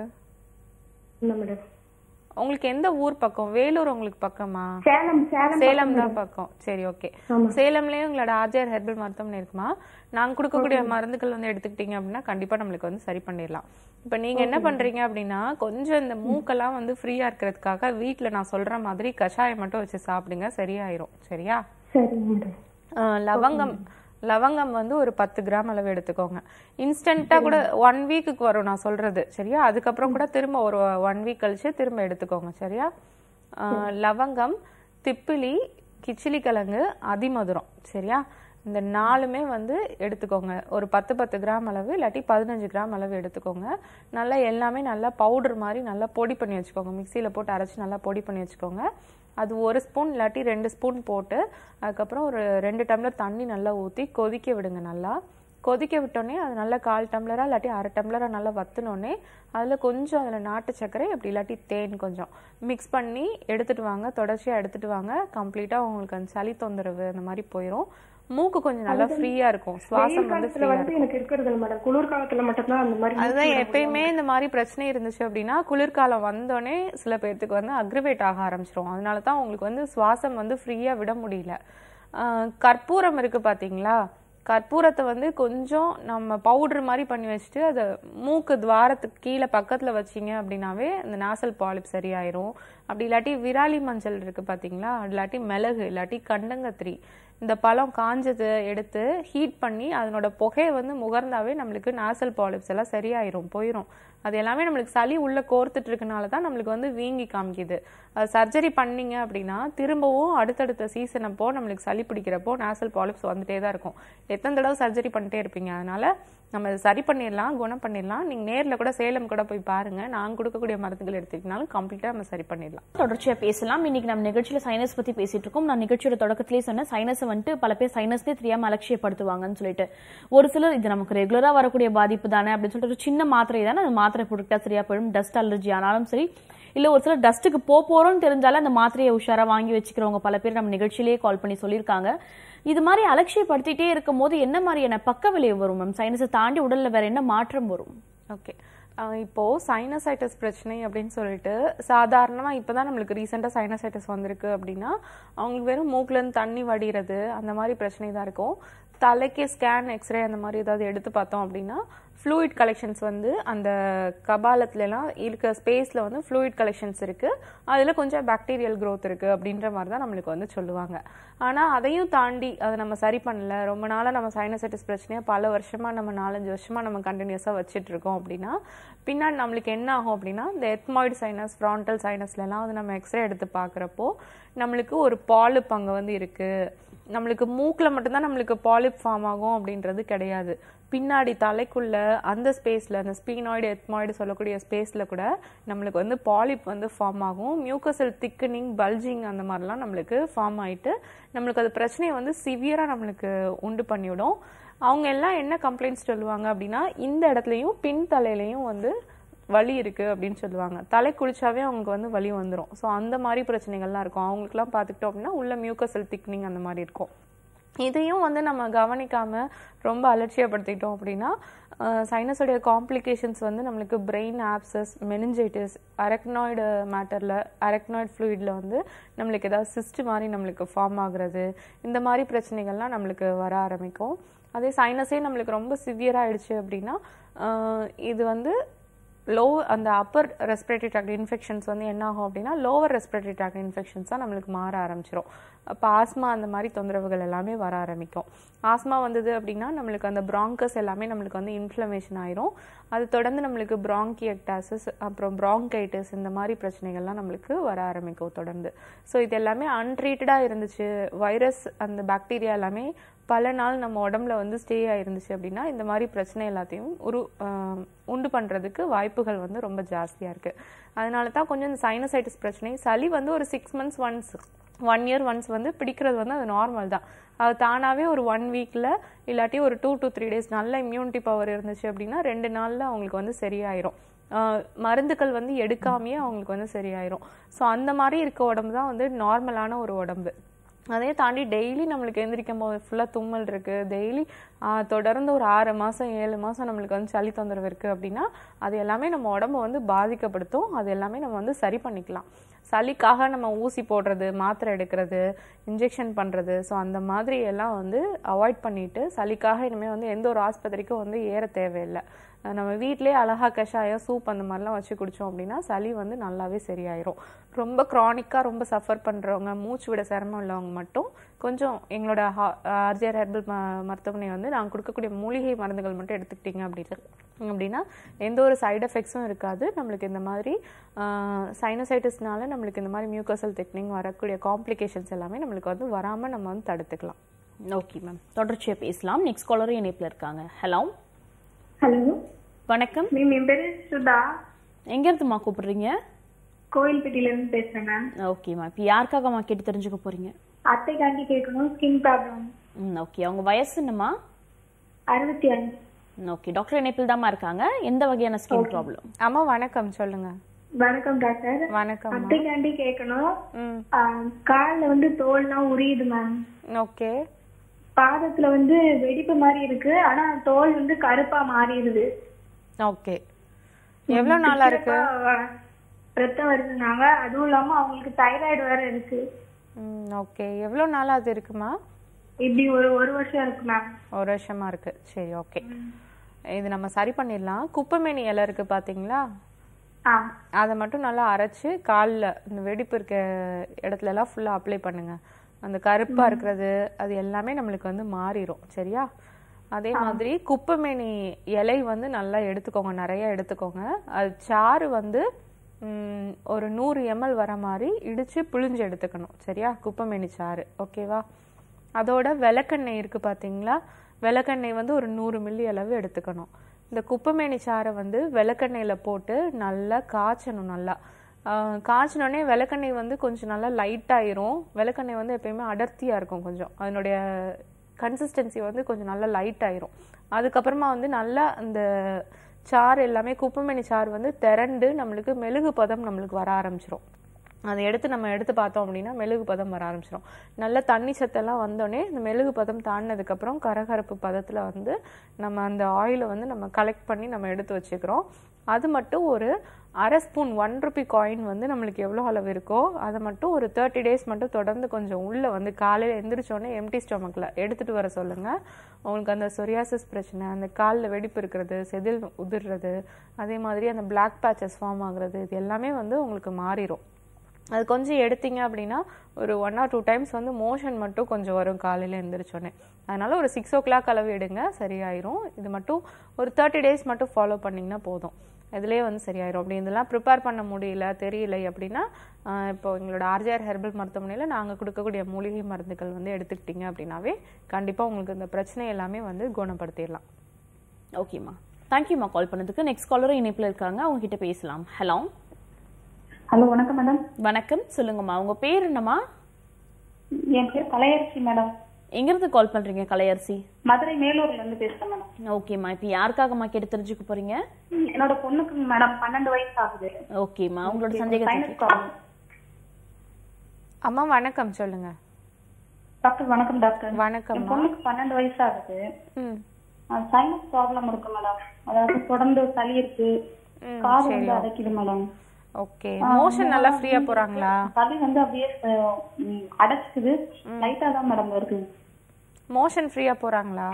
இல்ல மேடம் உங்களுக்கு எந்த ஊர் பக்கம் வேலூர் உங்களுக்கு பக்கமா சேலம் சேலம் சேலம் தான் பக்கம் சரி ஓகே சேலம்லயும் உங்களோட ஆர்ஜிஆர் ஹெர்பல் மருத்துவமனை இருக்குமா நாங்க கொடுக்கக்கூடிய மருந்துகள் வந்து எடுத்துக்கிட்டீங்க அப்படின்னா கண்டிப்பா நம்மளுக்கு வந்து சரி பண்ணிடலாம் இப்ப நீங்க என்ன பண்றீங்க அப்படின்னா கொஞ்சம் இந்த மூக்கெல்லாம் வந்து ஃப்ரீயா இருக்கிறதுக்காக வீட்ல நான் சொல்ற மாதிரி கஷாயம் மட்டும் வச்சு சாப்பிடுங்க சரியாயிரும் சரியா சரிங்க மேடம் ஆஹ் லவங்கம் லவங்கம் வந்து ஒரு பத்து கிராம் அளவு எடுத்துக்கோங்க இன்ஸ்டன்ட்டா கூட ஒன் வீக்குக்கு வரும் நான் சொல்றது சரியா அதுக்கப்புறம் கூட திரும்ப ஒரு ஒன் வீக் கழிச்சு திரும்ப எடுத்துக்கோங்க சரியா ஆஹ் லவங்கம் திப்பிலி கிச்சிலி கிழங்கு அதிமதுரம் சரியா இந்த நாலுமே வந்து எடுத்துக்கோங்க ஒரு பத்து பத்து கிராம் அளவு இல்லாட்டி பதினஞ்சு கிராம் அளவு எடுத்துக்கோங்க நல்லா எல்லாமே நல்லா பவுடர் மாதிரி நல்லா பொடி பண்ணி வச்சுக்கோங்க மிக்சியில போட்டு அரைச்சு நல்லா பொடி பண்ணி வச்சுக்கோங்க அது ஒரு ஸ்பூன் இல்லாட்டி ரெண்டு ஸ்பூன் போட்டு அதுக்கப்புறம் ஒரு ரெண்டு டம்ளர் தண்ணி நல்லா ஊற்றி கொதிக்க விடுங்க நல்லா கொதிக்க விட்டோன்னே அது நல்லா கால் டம்ளரா இல்லாட்டி அரை டம்ளரா நல்லா வத்துனோடனே அதில் கொஞ்சம் அதில் நாட்டு சர்க்கரை அப்படி இல்லாட்டி தேன் கொஞ்சம் மிக்ஸ் பண்ணி எடுத்துட்டு வாங்க தொடர்ச்சியாக எடுத்துட்டு வாங்க கம்ப்ளீட்டாக உங்களுக்கு அந்த சளி தொந்தரவு அந்த மாதிரி போயிடும் மூக்கு கொஞ்சம் நல்லா ஃப்ரீயா இருக்கும் சுவாசம் வெயில் வந்து காலத்துல ஃப்ரீயா வந்து எனக்கு இருக்கிறது இல்ல மேடம் குளிர் காலத்துல மட்டும்தான் அந்த மாதிரி அதுதான் எப்பயுமே இந்த மாதிரி பிரச்சனை இருந்துச்சு அப்படின்னா குளிர்காலம் வந்தோடனே சில பேர்த்துக்கு வந்து அக்ரிவேட் ஆக ஆரம்பிச்சிரும் அதனால தான் உங்களுக்கு வந்து சுவாசம் வந்து ஃப்ரீயா விட முடியல ஆஹ் கற்பூரம் இருக்கு பாத்தீங்களா கற்பூரத்தை வந்து கொஞ்சம் நம்ம பவுடர் மாதிரி பண்ணி வச்சுட்டு அதை மூக்கு துவாரத்துக்கு கீழே பக்கத்துல வச்சீங்க அப்படின்னாவே இந்த நாசல் பாலிப் சரியாயிரும் அப்படி இல்லாட்டி விராலி மஞ்சள் இருக்கு பாத்தீங்களா இல்லாட்டி மிளகு இல்லாட்டி கண்டங்கத்திரி இந்த பழம் காஞ்சது எடுத்து ஹீட் பண்ணி அதனோட புகையை வந்து முகர்ந்தாவே நம்மளுக்கு நாசல் பாலிப்ஸ் எல்லாம் சரியாயிரும் போயிடும் அது எல்லாமே நம்மளுக்கு சளி உள்ள கோர்த்துட்டு இருக்கனால தான் நம்மளுக்கு வந்து வீங்கி காமிக்குது சர்ஜரி பண்ணீங்க அப்படின்னா திரும்பவும் அடுத்தடுத்த சீசன் அப்போ நம்மளுக்கு சளி பிடிக்கிறப்போ நாசல் பாலிப்ஸ் வந்துட்டே தான் இருக்கும் எத்தனை தடவை சர்ஜரி பண்ணிட்டே இருப்பீங்க அதனால நம்ம இதை சரி பண்ணிடலாம் குணம் பண்ணிடலாம் நீங்க நேர்ல கூட சேலம் கூட போய் பாருங்க நாங்க கொடுக்கக்கூடிய மருந்துகள் எடுத்துக்கிட்டாலும் கம்ப்ளீட்டா நம்ம சரி பண்ணிடலாம் தொடர்ச்சியா பேசலாம் இன்னைக்கு நம்ம நிகழ்ச்சியில சைனஸ் பத்தி பேசிட்டு இருக்கோம் நான் நிகழ்ச்சியோட தொடக்கத்திலேயே சொன்னேன் சைனஸ் வந்துட்டு பல பேர் சைனஸ்னே தெரியாம அலட்சியப்படுத்துவாங்கன்னு சொல்லிட்டு ஒரு சிலர் இது நமக்கு ரெகுலரா வரக்கூடிய பாதிப்பு தானே அப்படின்னு சொல்லிட்டு ஒரு சின்ன மாத்திரை தானே அந்த மாத்திரை போட்டுக்கிட்டா சரியா போயிடும் டஸ்ட் அலர்ஜி ஆனாலும் சரி இல்ல ஒரு சிலர் டஸ்ட்டுக்கு போ போறோம்னு தெரிஞ்சாலும் அந்த மாத்திரையை உஷாரா வாங்கி வச்சுக்கிறவங்க பல பேர் நம்ம நிகழ்ச்சியிலேயே கால் பண்ணி சொல்லியிருக்காங்க இது மாதிரி அலட்சியப்படுத்திட்டே இருக்கும் போது என்ன மாதிரியான பக்க விளைவு வரும் மேம் சைனஸை தாண்டி உடல்ல வேற என்ன மாற்றம் வரும் ஓகே இப்போ சைனசைட்டிஸ் பிரச்சனை அப்படின்னு சொல்லிட்டு சாதாரணமா இப்பதான் நம்மளுக்கு ரீசெண்டா சைனசைட்டிஸ் வந்திருக்கு அப்படின்னா அவங்களுக்கு வெறும் மூக்குல இருந்து தண்ணி வடிகிறது அந்த மாதிரி பிரச்சனை தான் இருக்கும் தலைக்கு ஸ்கேன் எக்ஸ்ரே அந்த மாதிரி ஏதாவது எடுத்து பார்த்தோம் அப்படின்னா ஃப்ளூயிட் கலெக்ஷன்ஸ் வந்து அந்த கபாலத்துல எல்லாம் இருக்க ஸ்பேஸ்ல வந்து ஃப்ளூயிட் கலெக்ஷன்ஸ் இருக்கு அதுல கொஞ்சம் பாக்டீரியல் growth இருக்கு அப்படின்ற மாதிரி தான் நம்மளுக்கு வந்து சொல்லுவாங்க ஆனா அதையும் தாண்டி அதை நம்ம சரி பண்ணல ரொம்ப நாளா நம்ம சைனசைட்டிஸ் பிரச்சனையை பல வருஷமா நம்ம நாலஞ்சு வருஷமா நம்ம கண்டினியூஸா வச்சிட்டு இருக்கோம் அப்படின்னா பின்னாடி நம்மளுக்கு என்ன ஆகும் அப்படின்னா இந்த எத்மாய்டு சைனஸ் ஃப்ரான்டல் சைனஸ்ல எல்லாம் வந்து நம்ம எக்ஸ்ரே எடுத்து பார்க்கறப்போ நம்மளுக்கு ஒரு பாலிப் அங்க வந்து இருக்கு நம்மளுக்கு மூக்குல மட்டும்தான் நம்மளுக்கு பாலிப் ஃபார்ம் ஆகும் அப்படின்றது கிடையாது பின்னாடி தலைக்குள்ள அந்த ஸ்பேஸ்ல அந்த ஸ்பீனாய்டு எத்மாய்டு சொல்லக்கூடிய ஸ்பேஸ்ல கூட நம்மளுக்கு வந்து பாலிப் வந்து ஃபார்ம் ஆகும் மியூக்கசல் திக்கனிங் பல்ஜிங் அந்த மாதிரிலாம் நம்மளுக்கு ஃபார்ம் ஆயிட்டு நம்மளுக்கு அது பிரச்சனையை வந்து சிவியரா நம்மளுக்கு உண்டு பண்ணிவிடும் அவங்க எல்லாம் என்ன கம்ப்ளைண்ட்ஸ் சொல்லுவாங்க அப்படின்னா இந்த இடத்துலயும் பின் தலையிலையும் வந்து வலி இருக்கு அப்படின்னு சொல்லுவாங்க தலை குளிச்சாவே அவங்களுக்கு வந்து வலி வந்துடும் ஸோ அந்த மாதிரி பிரச்சனைகள்லாம் இருக்கும் அவங்களுக்குலாம் பார்த்துக்கிட்டோம் அப்படின்னா உள்ள மியூக்கசல் திக்னிங் அந்த மாதிரி இருக்கும் இதையும் வந்து நம்ம கவனிக்காம ரொம்ப அலட்சியப்படுத்திட்டோம் அப்படின்னா சைனஸோடைய காம்ப்ளிகேஷன்ஸ் வந்து நம்மளுக்கு பிரெயின் ஆப்சஸ் மெனிஞ்சைட்டிஸ் அரக்னாய்டு மேட்டரில் அரக்னாய்டு ஃப்ளூயிடில் வந்து நம்மளுக்கு ஏதாவது சிஸ்ட் மாதிரி நம்மளுக்கு ஃபார்ம் ஆகுறது இந்த மாதிரி பிரச்சனைகள்லாம் நம்மளுக்கு வர ஆரம்பிக்கும் அதே சைனஸே நம்மளுக்கு ரொம்ப சிவியர் ஆயிடுச்சு அப்படின்னா ஆஹ் இது வந்து லோ அந்த அப்பர் ரெஸ்பிரேட்டரி ட்ராக்ட் இன்ஃபெக்ஷன்ஸ் வந்து என்ன ஆகும் அப்படின்னா லோவர் ரெஸ்பிரேட்டரி ட்ராக்ட் இன்ஃபெக்ஷன்ஸாக நம்மளுக்கு மாற ஆரம்பிச்சிரும் அப்போ ஆஸ்மா அந்த மாதிரி தொந்தரவுகள் எல்லாமே வர ஆரம்பிக்கும் ஆஸ்மா வந்தது அப்படின்னா நம்மளுக்கு அந்த ப்ராங்கஸ் எல்லாமே நம்மளுக்கு வந்து இன்ஃப்ளமேஷன் ஆயிரும் அது தொடர்ந்து நம்மளுக்கு ப்ராங்கியக்டாசிஸ் அப்புறம் ப்ராங்கைட்டிஸ் இந்த மாதிரி பிரச்சனைகள்லாம் நம்மளுக்கு வர ஆரம்பிக்கும் தொடர்ந்து ஸோ இது எல்லாமே அன்ட்ரீட்டடாக இருந்துச்சு வைரஸ் அந்த பாக்டீரியா எல்லாமே பல நாள் நம்ம உடம்புல வந்து ஸ்டே ஆயிருந்துச்சு அப்படின்னா இந்த மாதிரி பிரச்சனை எல்லாத்தையும் உரு ஆஹ் உண்டு பண்றதுக்கு வாய்ப்புகள் வந்து ரொம்ப ஜாஸ்தியா இருக்கு அதனால தான் கொஞ்சம் இந்த சைனசைட்டிஸ் பிரச்சனை சளி வந்து ஒரு six months once one year once வந்து பிடிக்கிறது வந்து அது நார்மல் தான் அது தானாவே ஒரு ஒன் வீக்ல இல்லாட்டி ஒரு டூ to த்ரீ டேஸ் நல்ல இம்யூனிட்டி பவர் இருந்துச்சு அப்படின்னா ரெண்டு நாள்ல அவங்களுக்கு வந்து சரியாயிரும் ஆஹ் மருந்துகள் வந்து எடுக்காமயே அவங்களுக்கு வந்து சரியாயிரும் ஸோ அந்த மாதிரி இருக்க உடம்பு தான் வந்து நார்மலான ஒரு உடம்பு அதே தாண்டி டெய்லி நம்மளுக்கு எந்திரிக்கும் போது ஃபுல்லாக தும்மல் இருக்கு டெய்லி தொடர்ந்து ஒரு ஆறு மாசம் ஏழு மாசம் நம்மளுக்கு வந்து சளி தொந்தரவு இருக்கு அப்படின்னா அது எல்லாமே நம்ம உடம்ப வந்து பாதிக்கப்படுத்தும் அது எல்லாமே நம்ம வந்து சரி பண்ணிக்கலாம் சளிக்காக நம்ம ஊசி போடுறது மாத்திரை எடுக்கிறது இன்ஜெக்ஷன் பண்றது ஸோ அந்த மாதிரி எல்லாம் வந்து அவாய்ட் பண்ணிட்டு சளிக்காக இனிமேல் வந்து எந்த ஒரு ஆஸ்பத்திரிக்கும் வந்து ஏற தேவையில்லை அஹ் நம்ம வீட்டிலேயே அழகா கஷாயம் சூப் அந்த மாதிரிலாம் வச்சு குடிச்சோம் அப்படின்னா சளி வந்து நல்லாவே சரியாயிரும் ரொம்ப க்ரானிக்காக ரொம்ப சஃபர் பண்றவங்க மூச்சு விட சிரமம் உள்ளவங்க மட்டும் கொஞ்சம் எங்களோட ஆர்ஜிஆர் ஹெர்பல் மருத்துவமனை வந்து நாங்கள் கொடுக்கக்கூடிய மூலிகை மருந்துகள் மட்டும் எடுத்துக்கிட்டீங்க அப்படின்னு அப்படின்னா எந்த ஒரு சைடு எஃபெக்ட்ஸும் இருக்காது நம்மளுக்கு இந்த மாதிரி சைனசைட்டிஸ்னால நம்மளுக்கு இந்த மாதிரி மியூக்கசல் டெக்னிக் வரக்கூடிய காம்ப்ளிகேஷன்ஸ் எல்லாமே நம்மளுக்கு வந்து வராம நம்ம வந்து தடுத்துக்கலாம் ஓகே மேம் தொடர்ச்சியா பேசலாம் நெக்ஸ்ட் காலரும் இணைப்புல இருக்காங்க ஹலோ ஹலோ வணக்கம் மேம் என் பேரு சுதா எங்க இருந்துமா கூப்பிடுறீங்க கோயில்பட்டியில இருந்து பேசுறேன் மேம் ஓகேம்மா இப்போ யாருக்காகம்மா கேட்டு தெரிஞ்சுக்க போறீங்க அத்தைக்காண்டி கேட்கணும் ஸ்கின் ப்ராப்ளம் ம் ஓகே அவங்க வயசு என்னம்மா அறுபத்தி அஞ்சு ஓகே டாக்டர் இணைப்பில் தாம்மா இருக்காங்க எந்த வகையான ஸ்கின் ப்ராப்ளம் அம்மா வணக்கம் சொல்லுங்க வணக்கம் டாக்டர் வணக்கம் அத்தைக்காண்டி கேட்கணும் ம் ஆஹ் கால்ல வந்து தோல்லாம் உரியுது மேம் ஓகே பாதத்துல வந்து வெடிப்பு மாதிரி இருக்கு ஆனா தோல் வந்து கருப்பா மாறிடுது ஓகே எவ்வளோ நாளா இருக்கு சிறப்பா ரத்தம் வருதுனாங்க அதுவும் இல்லாம அவங்களுக்கு தைராய்டு வேற இருக்கு ம் ஓகே எவ்வளோ நாளா அது இருக்குமா இப்படி ஒரு ஒரு வருஷம் இருக்கு மேம் ஒரு வருஷமா இருக்கு சரி ஓகே இது நம்ம சரி பண்ணிடலாம் குப்பைமேனி இலை இருக்கு பாத்தீங்களா ஆ அதை மட்டும் நல்லா அரைச்சு காலில் இந்த வெடிப்பு இருக்க இடத்துல எல்லாம் ஃபுல்லாக அப்ளை பண்ணுங்க அந்த கருப்பா இருக்கிறது அது எல்லாமே நம்மளுக்கு வந்து மாறிடும் சரியா அதே மாதிரி குப்பைமேனி இலை வந்து நல்லா எடுத்துக்கோங்க நிறைய எடுத்துக்கோங்க அது சாறு வந்து ம், ஒரு நூறு எம்எல் வர மாதிரி இடிச்சு புழிஞ்சு எடுத்துக்கணும் சரியா குப்பைமேனி சாறு ஓகேவா அதோட விளக்கெண்ணெய் இருக்கு பாத்தீங்களா விளக்கெண்ணெய் வந்து ஒரு நூறு மில்லி அளவு எடுத்துக்கணும் இந்த குப்பைமேனி சாறை வந்து விளக்கெண்ணெயில போட்டு நல்லா காய்ச்சணும் நல்லா ஆஹ் காய்ச்சினோடனே விளக்கெண்ணெய் வந்து கொஞ்சம் நல்லா லைட் ஆயிரும் விளக்கெண்ணெய் வந்து எப்பயுமே அடர்த்தியா இருக்கும் கொஞ்சம் அதனுடைய கன்சிஸ்டன்சி வந்து கொஞ்சம் நல்லா லைட் ஆயிரும் அதுக்கப்புறமா வந்து நல்லா அந்த சாறு எல்லாமே குப்பைமேனி சாறு வந்து திரண்டு நம்மளுக்கு மெழுகு பதம் நம்மளுக்கு வர ஆரம்பிச்சிரும் அதை எடுத்து நம்ம எடுத்து பார்த்தோம் அப்படின்னா மெழுகு பதம் வர ஆரம்பிச்சிடும் நல்ல தண்ணி சத்தெல்லாம் வந்தோடனே இந்த மெழுகு பதம் தாண்டினதுக்கப்புறம் கரகரப்பு பதத்தில் வந்து நம்ம அந்த ஆயிலை வந்து நம்ம கலெக்ட் பண்ணி நம்ம எடுத்து வச்சுக்கிறோம் அது மட்டும் ஒரு அரை ஸ்பூன் ஒன் ருபி காயின் வந்து நம்மளுக்கு எவ்வளோ அளவு இருக்கோ அதை மட்டும் ஒரு தேர்ட்டி டேஸ் மட்டும் தொடர்ந்து கொஞ்சம் உள்ளே வந்து காலையில் எந்திரிச்சோடனே எம்டி ஸ்டொமக்கில் எடுத்துகிட்டு வர சொல்லுங்கள் உங்களுக்கு அந்த சொரியாசிஸ் பிரச்சனை அந்த காலில் வெடிப்பு இருக்கிறது செதில் உதிர்றது அதே மாதிரி அந்த பிளாக் பேச்சஸ் ஃபார்ம் ஆகுறது இது எல்லாமே வந்து உங்களுக்கு மாறிடும் அது கொஞ்சம் எடுத்தீங்க அப்படின்னா ஒரு ஒன் ஆர் டூ டைம்ஸ் வந்து மோஷன் மட்டும் கொஞ்சம் வரும் காலையில் எந்திரிச்சோடனே அதனால ஒரு சிக்ஸ் ஓ கிளாக் அளவு எடுங்க சரியாயிரும் இது மட்டும் ஒரு தேர்ட்டி டேஸ் மட்டும் ஃபாலோ பண்ணிங்கன்னா போதும் இதுலேயே வந்து சரியாயிரும் அப்படி இதெல்லாம் ப்ரிப்பேர் பண்ண முடியல தெரியல அப்படின்னா ஆஹ் இப்போ எங்களோட ஆர்ஜிஆர் ஹெர்பல் மருத்துவமனையில் நாங்கள் கொடுக்கக்கூடிய மூலிகை மருந்துகள் வந்து எடுத்துக்கிட்டீங்க அப்படின்னாவே கண்டிப்பாக உங்களுக்கு இந்த பிரச்சனை எல்லாமே வந்து குணப்படுத்திடலாம் ஓகேம்மா தேங்க்யூம்மா கால் பண்ணதுக்கு நெக்ஸ்ட் காலரும் இணைப்பில் இருக்காங்க அவங்க கிட்ட பேசலாம் ஹலோ ஹலோ வணக்கம் மேடம் வணக்கம் சொல்லுங்கம்மா உங்க பேர் என்னம்மா என் பேர் கலையரசி மேடம் எங்கிருந்து கால் பண்றீங்க கலையரசி மதுரை மேலூர்ல இருந்து பேசுறேன் மேடம் ஓகேம்மா இப்போ யாருக்காகம்மா கேட்டு தெரிஞ்சுக்க போறீங்க என்னோட பொண்ணுக்கு மேடம் பன்னெண்டு வயசு ஆகுது ஓகேம்மா உங்களோட சந்தேகத்தை சைனஸ் கேட்கலாம். ப்ராப்ளம் அம்மா வணக்கம் சொல்லுங்க டாக்டர் வணக்கம் டாக்டர் என் வணக்கம்மா பொண்ணுக்கு பன்னெண்டு வயசு ஆகுது ம் சைனஸ் ப்ராப்ளம் இருக்கு மேடம் அதாவது தொடர்ந்து சளி இருக்கு ம், காது சரி வந்து அடைக்குது மேடம் ஓகே மோஷன் நல்லா ஃப்ரீயா போறாங்களா சளி வந்து அப்படியே அஹ், ம், அடைச்சுக்குது லைட்டா தான் மேடம் வருது மோஷன் ஃப்ரீயா போறாங்களா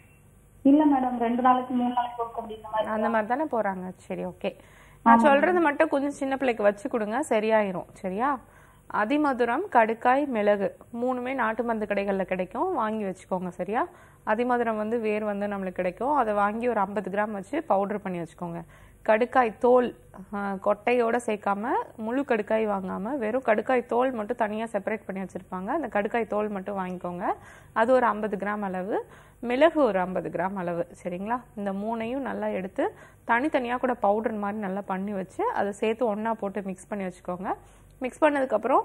இல்ல மேடம் ரெண்டு நாளைக்கு மூணு நாளைக்கு ஒர்க் அப்படி இந்த மாதிரி அந்த மாதிரி தானே போறாங்க சரி ஓகே நான் சொல்றது மட்டும் கொஞ்சம் சின்ன பிள்ளைக்கு வச்சு கொடுங்க சரியாயிரும் சரியா அதிமதுரம் கடுக்காய் மிளகு மூணுமே நாட்டு மருந்து கடைகளில் கிடைக்கும் வாங்கி வச்சுக்கோங்க சரியா அதிமதுரம் வந்து வேர் வந்து நம்மளுக்கு கிடைக்கும் அதை வாங்கி ஒரு ஐம்பது கிராம் வச்சு பவுடர் பண்ணி வச்சுக்கோங்க கடுக்காய் தோல் ஆஹ், கொட்டையோட சேர்க்காம முழு கடுக்காய் வாங்காம வெறும் கடுக்காய் தோல் மட்டும் தனியாக செப்பரேட் பண்ணி வச்சிருப்பாங்க அந்த கடுக்காய் தோல் மட்டும் வாங்கிக்கோங்க அது ஒரு ஐம்பது கிராம் அளவு மிளகு ஒரு ஐம்பது கிராம் அளவு சரிங்களா இந்த மூணையும் நல்லா எடுத்து தனித்தனியாக கூட பவுடர் மாதிரி நல்லா பண்ணி வச்சு அதை சேர்த்து ஒன்றா போட்டு மிக்ஸ் பண்ணி வச்சுக்கோங்க மிக்ஸ் பண்ணதுக்கப்புறம்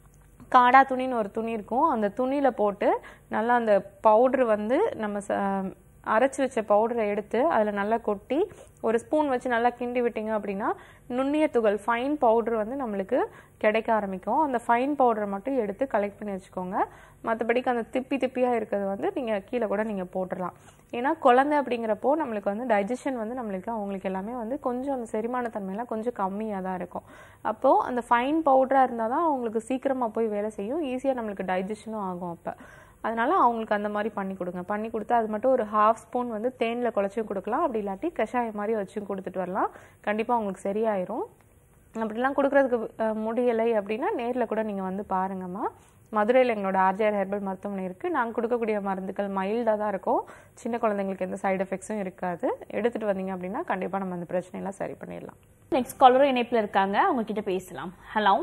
காடா துணின்னு ஒரு துணி இருக்கும் அந்த துணியில் போட்டு நல்லா அந்த பவுட்ரு வந்து நம்ம ச அரைச்சி வச்ச பவுடரை எடுத்து அதில் நல்லா கொட்டி ஒரு ஸ்பூன் வச்சு நல்லா கிண்டி விட்டீங்க அப்படின்னா நுண்ணிய துகள் ஃபைன் பவுடர் வந்து நம்மளுக்கு கிடைக்க ஆரம்பிக்கும் அந்த ஃபைன் பவுடரை மட்டும் எடுத்து கலெக்ட் பண்ணி வச்சுக்கோங்க மற்றபடிக்கு அந்த திப்பி திப்பியாக இருக்கிறது வந்து நீங்கள் கீழே கூட நீங்கள் போட்டுடலாம் ஏன்னா குழந்தை அப்படிங்கிறப்போ நம்மளுக்கு வந்து டைஜஷன் வந்து நம்மளுக்கு அவங்களுக்கு எல்லாமே வந்து கொஞ்சம் அந்த செரிமான தன்மையெல்லாம் கொஞ்சம் கம்மியாக தான் இருக்கும் அப்போது அந்த ஃபைன் பவுடராக இருந்தால் தான் அவங்களுக்கு சீக்கிரமாக போய் வேலை செய்யும் ஈஸியாக நம்மளுக்கு டைஜஷனும் ஆகும் அப்போ அதனால அவங்களுக்கு அந்த மாதிரி பண்ணி கொடுங்க பண்ணி கொடுத்து அது மட்டும் ஒரு ஹாஃப் ஸ்பூன் வந்து தேனில் குழச்சும் கொடுக்கலாம் அப்படி இல்லாட்டி கஷாயம் மாதிரி வச்சும் கொடுத்துட்டு வரலாம் கண்டிப்பாக அவங்களுக்கு சரியாயிரும் அப்படிலாம் கொடுக்கறதுக்கு அஹ், முடியலை அப்படின்னா நேரில் கூட நீங்கள் வந்து பாருங்கம்மா மதுரையில் எங்களோட ஆர்ஜிஆர் ஹெர்பல் மருத்துவமனை இருக்குது நாங்கள் கொடுக்கக்கூடிய மருந்துகள் மைல்டாக தான் இருக்கும் சின்ன குழந்தைங்களுக்கு எந்த சைடு எஃபெக்ட்ஸும் இருக்காது எடுத்துகிட்டு வந்தீங்க அப்படின்னா கண்டிப்பாக நம்ம அந்த பிரச்சனையெல்லாம் சரி பண்ணிடலாம் நெக்ஸ்ட் காலரும் இணைப்பில் இருக்காங்க அவங்க கிட்ட பேசலாம் ஹலோ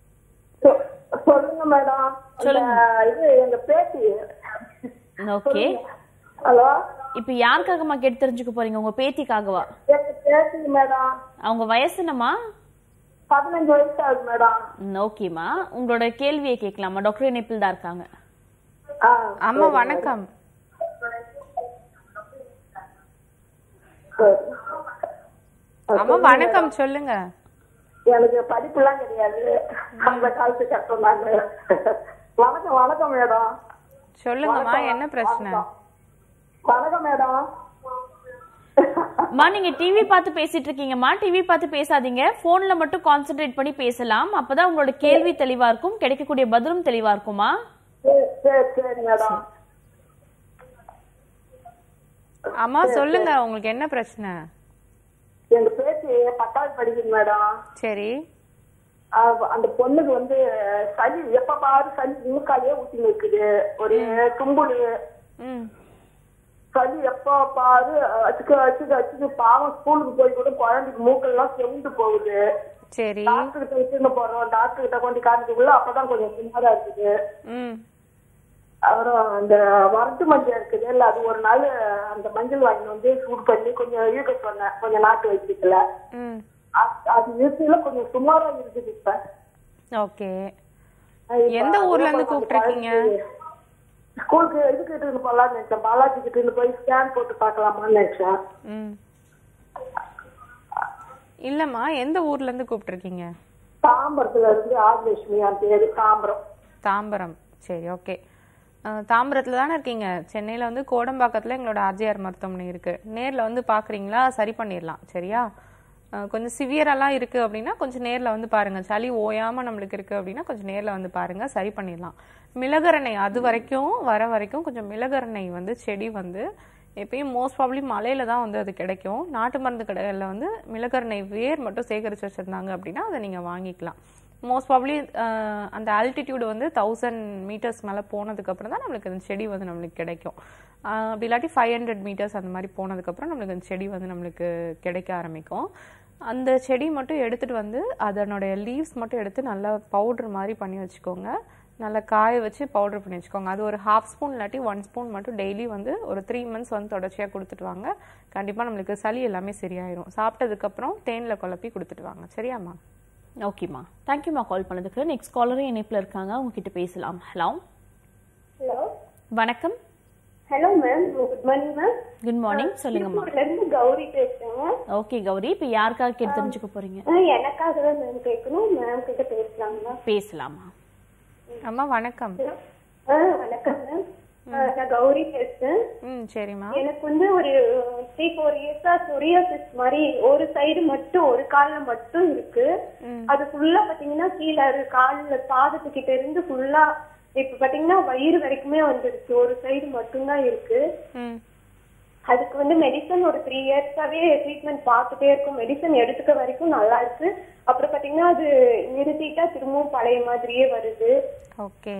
சொ- சொல்லுங்க மேடம் சொல்லுங்க. அந்த இது எங்க பேத்தி ஓகே ஹலோ இப்போ யாருக்காகம்மா கேட்டு தெரிஞ்சுக்க போறீங்க உங்க பேத்திக்காகவா எங்க பேத்தி மேடம் அவங்க வயசு என்னம்மா பதினஞ்சு வயசு ஆகுது மேடம் ம், ஓகேம்மா உங்களோட கேள்வியை கேட்கலாமா டாக்டர் இணைப்பில் தான் இருக்காங்க ஆ அம்மா வணக்கம் சரி. அம்மா வணக்கம் சொல்லுங்க எனக்கு படிப்புலாம் கிடையாது அந்த காலத்து கஷ்டம் தாங்க வணக்கம் வணக்கம் மேடம் சொல்லுங்கம்மா என்ன பிரச்சனை வணக்கம் மேடம் அம்மா நீங்க டிவி பார்த்து பேசிட்டு இருக்கீங்கம்மா டிவி பார்த்து பேசாதீங்க போன்ல மட்டும் கான்சென்ட்ரேட் பண்ணி பேசலாம் அப்பதான் உங்களோட கேள்வி தெளிவா இருக்கும் கிடைக்கக்கூடிய பதிலும் தெளிவா இருக்குமா சரி, சரி சரி மேடம் அம்மா சொல்லுங்க உங்களுக்கு என்ன பிரச்சனை எங்க பேத்தி பத்தாவது படிக்குது மேடம் சரி அவ- அந்த பொண்ணுக்கு வந்து சளி எப்ப பாரு சளி மூக்காலே ஊத்தி நிற்குது ஒரு தும்புடு ம் சளி எப்ப பாரு அச்சுக்கு அச்சுக்கு அச்சுக்கு பாவம் ஸ்கூலுக்கு போய் கூட குழந்தைக்கு மூக்கெல்லாம் செவுண்டு போகுது சரி டாக்டர் கிட்ட வச்சுன்னு போறோம் டாக்டர் கிட்ட கொண்டு காமிக்கக்குள்ள அப்பதான் கொஞ்சம் சுமாரா இருக்குது ம் அப்புறம் அந்த வரட்டு மஞ்சள் இருக்குது இல்ல அது ஒரு நாள் அந்த மஞ்சள் வாங்கி வந்து சூடு பண்ணி கொஞ்சம் இழுக்க சொன்னேன் கொஞ்சம் நாட்டு வச்சுக்கல ம் அது- அது இழுத்துல கொஞ்சம் சுமாரா இருக்குது இப்ப ஓகே இப்ப எந்த ஊர்ல இருந்து அந்த கூப்பிட்டிருக்கீங்க? குழந்தைக்கு ஸ்கூலுக்கு இதுக்கு இட்டுன்னு போலாம்னு நினைச்சேன் பாலாஜி கிட்ட போய் ஸ்கேன் போட்டு பார்க்கலாமான்னு நினைச்சேன் ம் இல்லம்மா எந்த ஊர்ல இருந்து கூப்பிட்டுருக்கீங்க தாம்பரத்துல இருந்து ஆதிலட்சுமி என் பேரு தாம்பரம் தாம்பரம் சரி ஓகே தாம்பரத்தில் தானே இருக்கீங்க சென்னையில் வந்து கோடம்பாக்கத்தில் எங்களோட ஆர்ஜிஆர் மருத்துவமனை இருக்குது நேரில் வந்து பார்க்குறீங்களா சரி பண்ணிடலாம் சரியா அஹ், கொஞ்சம் சிவியரெல்லாம் இருக்குது அப்படின்னா கொஞ்சம் நேரில் வந்து பாருங்கள் சளி ஓயாமல் நம்மளுக்கு இருக்குது அப்படின்னா கொஞ்சம் நேரில் வந்து பாருங்கள் சரி பண்ணிடலாம் மிளகரணை அது வரைக்கும் வர வரைக்கும் கொஞ்சம் மிளகரணை வந்து செடி வந்து எப்பயும் மோஸ்ட் ப்ராப்ளி மலையில தான் வந்து அது கிடைக்கும் நாட்டு மருந்து கடைகளில் வந்து மிளகரணை வேர் மட்டும் சேகரித்து வச்சுருந்தாங்க அப்படின்னா அதை நீங்கள் வாங்கிக்கலாம் மோஸ்ட் ப்ராப்ளி அந்த ஆல்டிடியூடு வந்து தௌசண்ட் மீட்டர்ஸ் மேலே போனதுக்கப்புறம் தான் நம்மளுக்கு அந்த செடி வந்து நம்மளுக்கு கிடைக்கும் ஆஹ் அப்படி இல்லாட்டி ஃபைவ் ஹண்ட்ரட் மீட்டர்ஸ் அந்த மாதிரி போனதுக்கப்புறம் நம்மளுக்கு அந்த செடி வந்து நம்மளுக்கு கிடைக்க ஆரம்பிக்கும் அந்த செடி மட்டும் எடுத்துட்டு வந்து அதனுடைய லீவ்ஸ் மட்டும் எடுத்து நல்லா பவுடர் மாதிரி பண்ணி வச்சுக்கோங்க நல்லா காய வச்சு பவுடர் பண்ணி வச்சுக்கோங்க அது ஒரு ஹாஃப் ஸ்பூன் இல்லாட்டி ஒன் ஸ்பூன் மட்டும் டெய்லி வந்து ஒரு த்ரீ மந்த்ஸ் வந்து தொடர்ச்சியாக கொடுத்துட்டு வாங்க கண்டிப்பாக நம்மளுக்கு சளி எல்லாமே சரியாயிரும் சாப்பிட்டதுக்கப்புறம் தேனில் குழப்பி கொடுத்துட்டு வாங்க சரியாம்மா ஓகேம்மா தேங்க்யூம்மா கால் பண்ணதுக்கு நெக்ஸ்ட் காலரும் இணைப்பில் இருக்காங்க உங்ககிட்ட பேசலாம் ஹலோ ஹலோ வணக்கம் hello ma'am good morning ma'am good morning சொல்லுங்கம்மா திருப்பூர்ல இருந்து கௌரி பேசுறேங்க ஓகே கௌரி இப்போ யாருக்காக கேட்டு தெரிஞ்சுக்க போறீங்க ஆ, எனக்காக தான் மேம் கேட்கணும் மேம் கிட்ட பேசலாங்களா பேசலாமா அம்மா வணக்கம் ஆ வணக்கம் மேம் ஆ, நான் கௌரி பேசுறேன் ம் சரிம்மா எனக்கு வந்து ஒரு த்ரீ ஃபோர் இயர்ஸா சொரியாசிஸ் மாதிரி ஒரு சைடு மட்டும் ஒரு கால்ல மட்டும் இருக்கு அது ஃபுல்லா பாத்தீங்கன்னா கீழே இரு- கால்ல பாதத்துக்கிட்ட இருந்து ஃபுல்லா இப்ப பாத்தீங்கன்னா வயிறு வரைக்குமே வந்துருச்சு ஒரு சைடு மட்டும்தான் இருக்கு ம் அதுக்கு வந்து மெடிசன் ஒரு த்ரீ இயர்ஸாவே ட்ரீட்மெண்ட் பார்த்துட்டே இருக்கும் மெடிசன் எடுத்துக்க வரைக்கும் நல்லா இருக்கு அப்புறம் பாத்தீங்கன்னா அது நிறுத்திட்டா திரும்பவும் பழைய மாதிரியே வருது ஓகே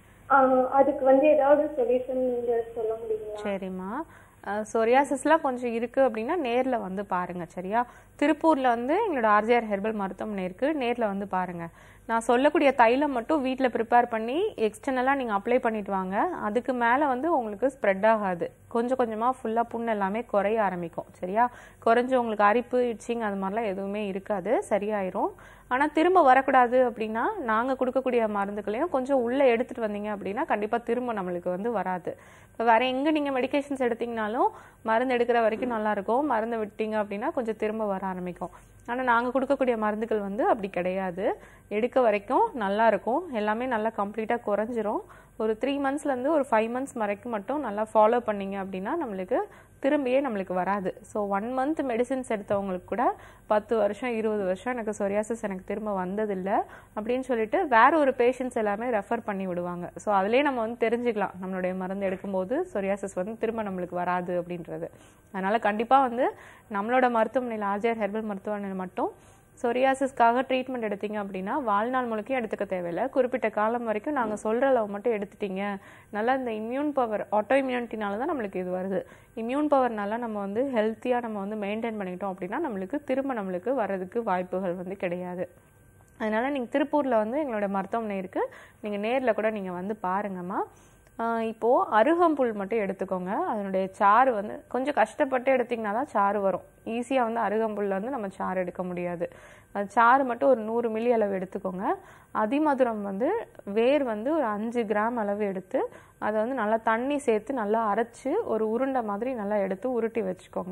ஆஹ் அதுக்கு வந்து ஏதாவது சொல்யூஷன் நீங்க சொல்ல முடியுங்களா சரிம்மா சொரியாசிஸ்லாம் கொஞ்சம் இருக்கு அப்படின்னா நேர்ல வந்து பாருங்க சரியா திருப்பூர்ல வந்து எங்களோட ஆர்ஜிஆர் ஹெர்பல் மருத்துவமனை இருக்கு நேர்ல வந்து பாருங்க நான் சொல்லக்கூடிய தைலம் மட்டும் வீட்டில் ப்ரிப்பேர் பண்ணி எக்ஸ்டர்னலாக நீங்கள் அப்ளை பண்ணிட்டு வாங்க அதுக்கு மேலே வந்து உங்களுக்கு ஸ்ப்ரெட் ஆகாது கொஞ்சம் கொஞ்சமாக ஃபுல்லாக புண்ணு எல்லாமே குறைய ஆரம்பிக்கும் சரியா குறைஞ்சு உங்களுக்கு அரிப்பு இச்சிங் அது மாதிரிலாம் எதுவுமே இருக்காது சரியாயிரும் ஆனால் திரும்ப வரக்கூடாது அப்படின்னா நாங்கள் கொடுக்கக்கூடிய மருந்துகளையும் கொஞ்சம் உள்ளே எடுத்துகிட்டு வந்தீங்க அப்படின்னா கண்டிப்பாக திரும்ப நம்மளுக்கு வந்து வராது இப்போ வேற எங்கே நீங்கள் மெடிகேஷன்ஸ் எடுத்தீங்கனாலும் மருந்து எடுக்கிற வரைக்கும் நல்லா இருக்கும் மருந்து விட்டீங்க அப்படின்னா கொஞ்சம் திரும்ப வர ஆரம்பிக்கும் ஆனால் நாங்கள் கொடுக்கக்கூடிய மருந்துகள் வந்து அப்படி கிடையாது எடுக்க வரைக்கும் நல்லா இருக்கும் எல்லாமே நல்லா கம்ப்ளீட்டாக குறைஞ்சிரும் ஒரு த்ரீ மந்த்ஸ்லேருந்து ஒரு ஃபைவ் மந்த்ஸ் வரைக்கும் மட்டும் நல்லா ஃபாலோ பண்ணீங்க அப்படின்னா நம்மளுக்கு திரும்பியே நம்மளுக்கு வராது ஸோ ஒன் மந்த் மெடிசின்ஸ் எடுத்தவங்களுக்கு கூட பத்து வருஷம் இருபது வருஷம் எனக்கு சொரியாசிஸ் எனக்கு திரும்ப வந்ததில்லை அப்படின்னு சொல்லிட்டு வேற ஒரு பேஷண்ட்ஸ் எல்லாமே ரெஃபர் பண்ணி விடுவாங்க ஸோ அதுலேயே நம்ம வந்து தெரிஞ்சுக்கலாம் நம்மளுடைய மருந்து எடுக்கும்போது சொரியாசிஸ் வந்து திரும்ப நம்மளுக்கு வராது அப்படின்றது அதனால கண்டிப்பாக வந்து நம்மளோட மருத்துவமனையில் ஆர்ஜிஆர் ஹெர்பல் மருத்துவமனையில் மட்டும் சொரியாசிஸ்க்காக ட்ரீட்மெண்ட் எடுத்தீங்க அப்படின்னா வாழ்நாள் முழுக்கையும் எடுத்துக்க தேவையில்லை குறிப்பிட்ட காலம் வரைக்கும் நாங்கள் சொல்கிற அளவு மட்டும் எடுத்துட்டீங்க நல்லா இந்த இம்யூன் பவர் ஆட்டோ இம்யூனிட்டினால தான் நம்மளுக்கு இது வருது இம்யூன் பவர்னால நம்ம வந்து ஹெல்த்தியாக நம்ம வந்து மெயின்டைன் பண்ணிக்கிட்டோம் அப்படின்னா நம்மளுக்கு திரும்ப நம்மளுக்கு வர்றதுக்கு வாய்ப்புகள் வந்து கிடையாது அதனால நீங்கள் திருப்பூரில் வந்து எங்களோட மருத்துவமனை இருக்குது நீங்கள் நேரில் கூட நீங்கள் வந்து பாருங்கம்மா ஆஹ் இப்போ அருகம்புல் மட்டும் எடுத்துக்கோங்க அதனுடைய சாறு வந்து கொஞ்சம் கஷ்டப்பட்டு எடுத்தீங்கன்னா தான் சாறு வரும் ஈஸியாக வந்து அருகம்புல்ல வந்து நம்ம சாறு எடுக்க முடியாது அது சாறு மட்டும் ஒரு நூறு மில்லி அளவு எடுத்துக்கோங்க அதிமதுரம் வந்து வேர் வந்து ஒரு அஞ்சு கிராம் அளவு எடுத்து அதை வந்து நல்லா தண்ணி சேர்த்து நல்லா அரைச்சு ஒரு உருண்டை மாதிரி நல்லா எடுத்து உருட்டி வச்சுக்கோங்க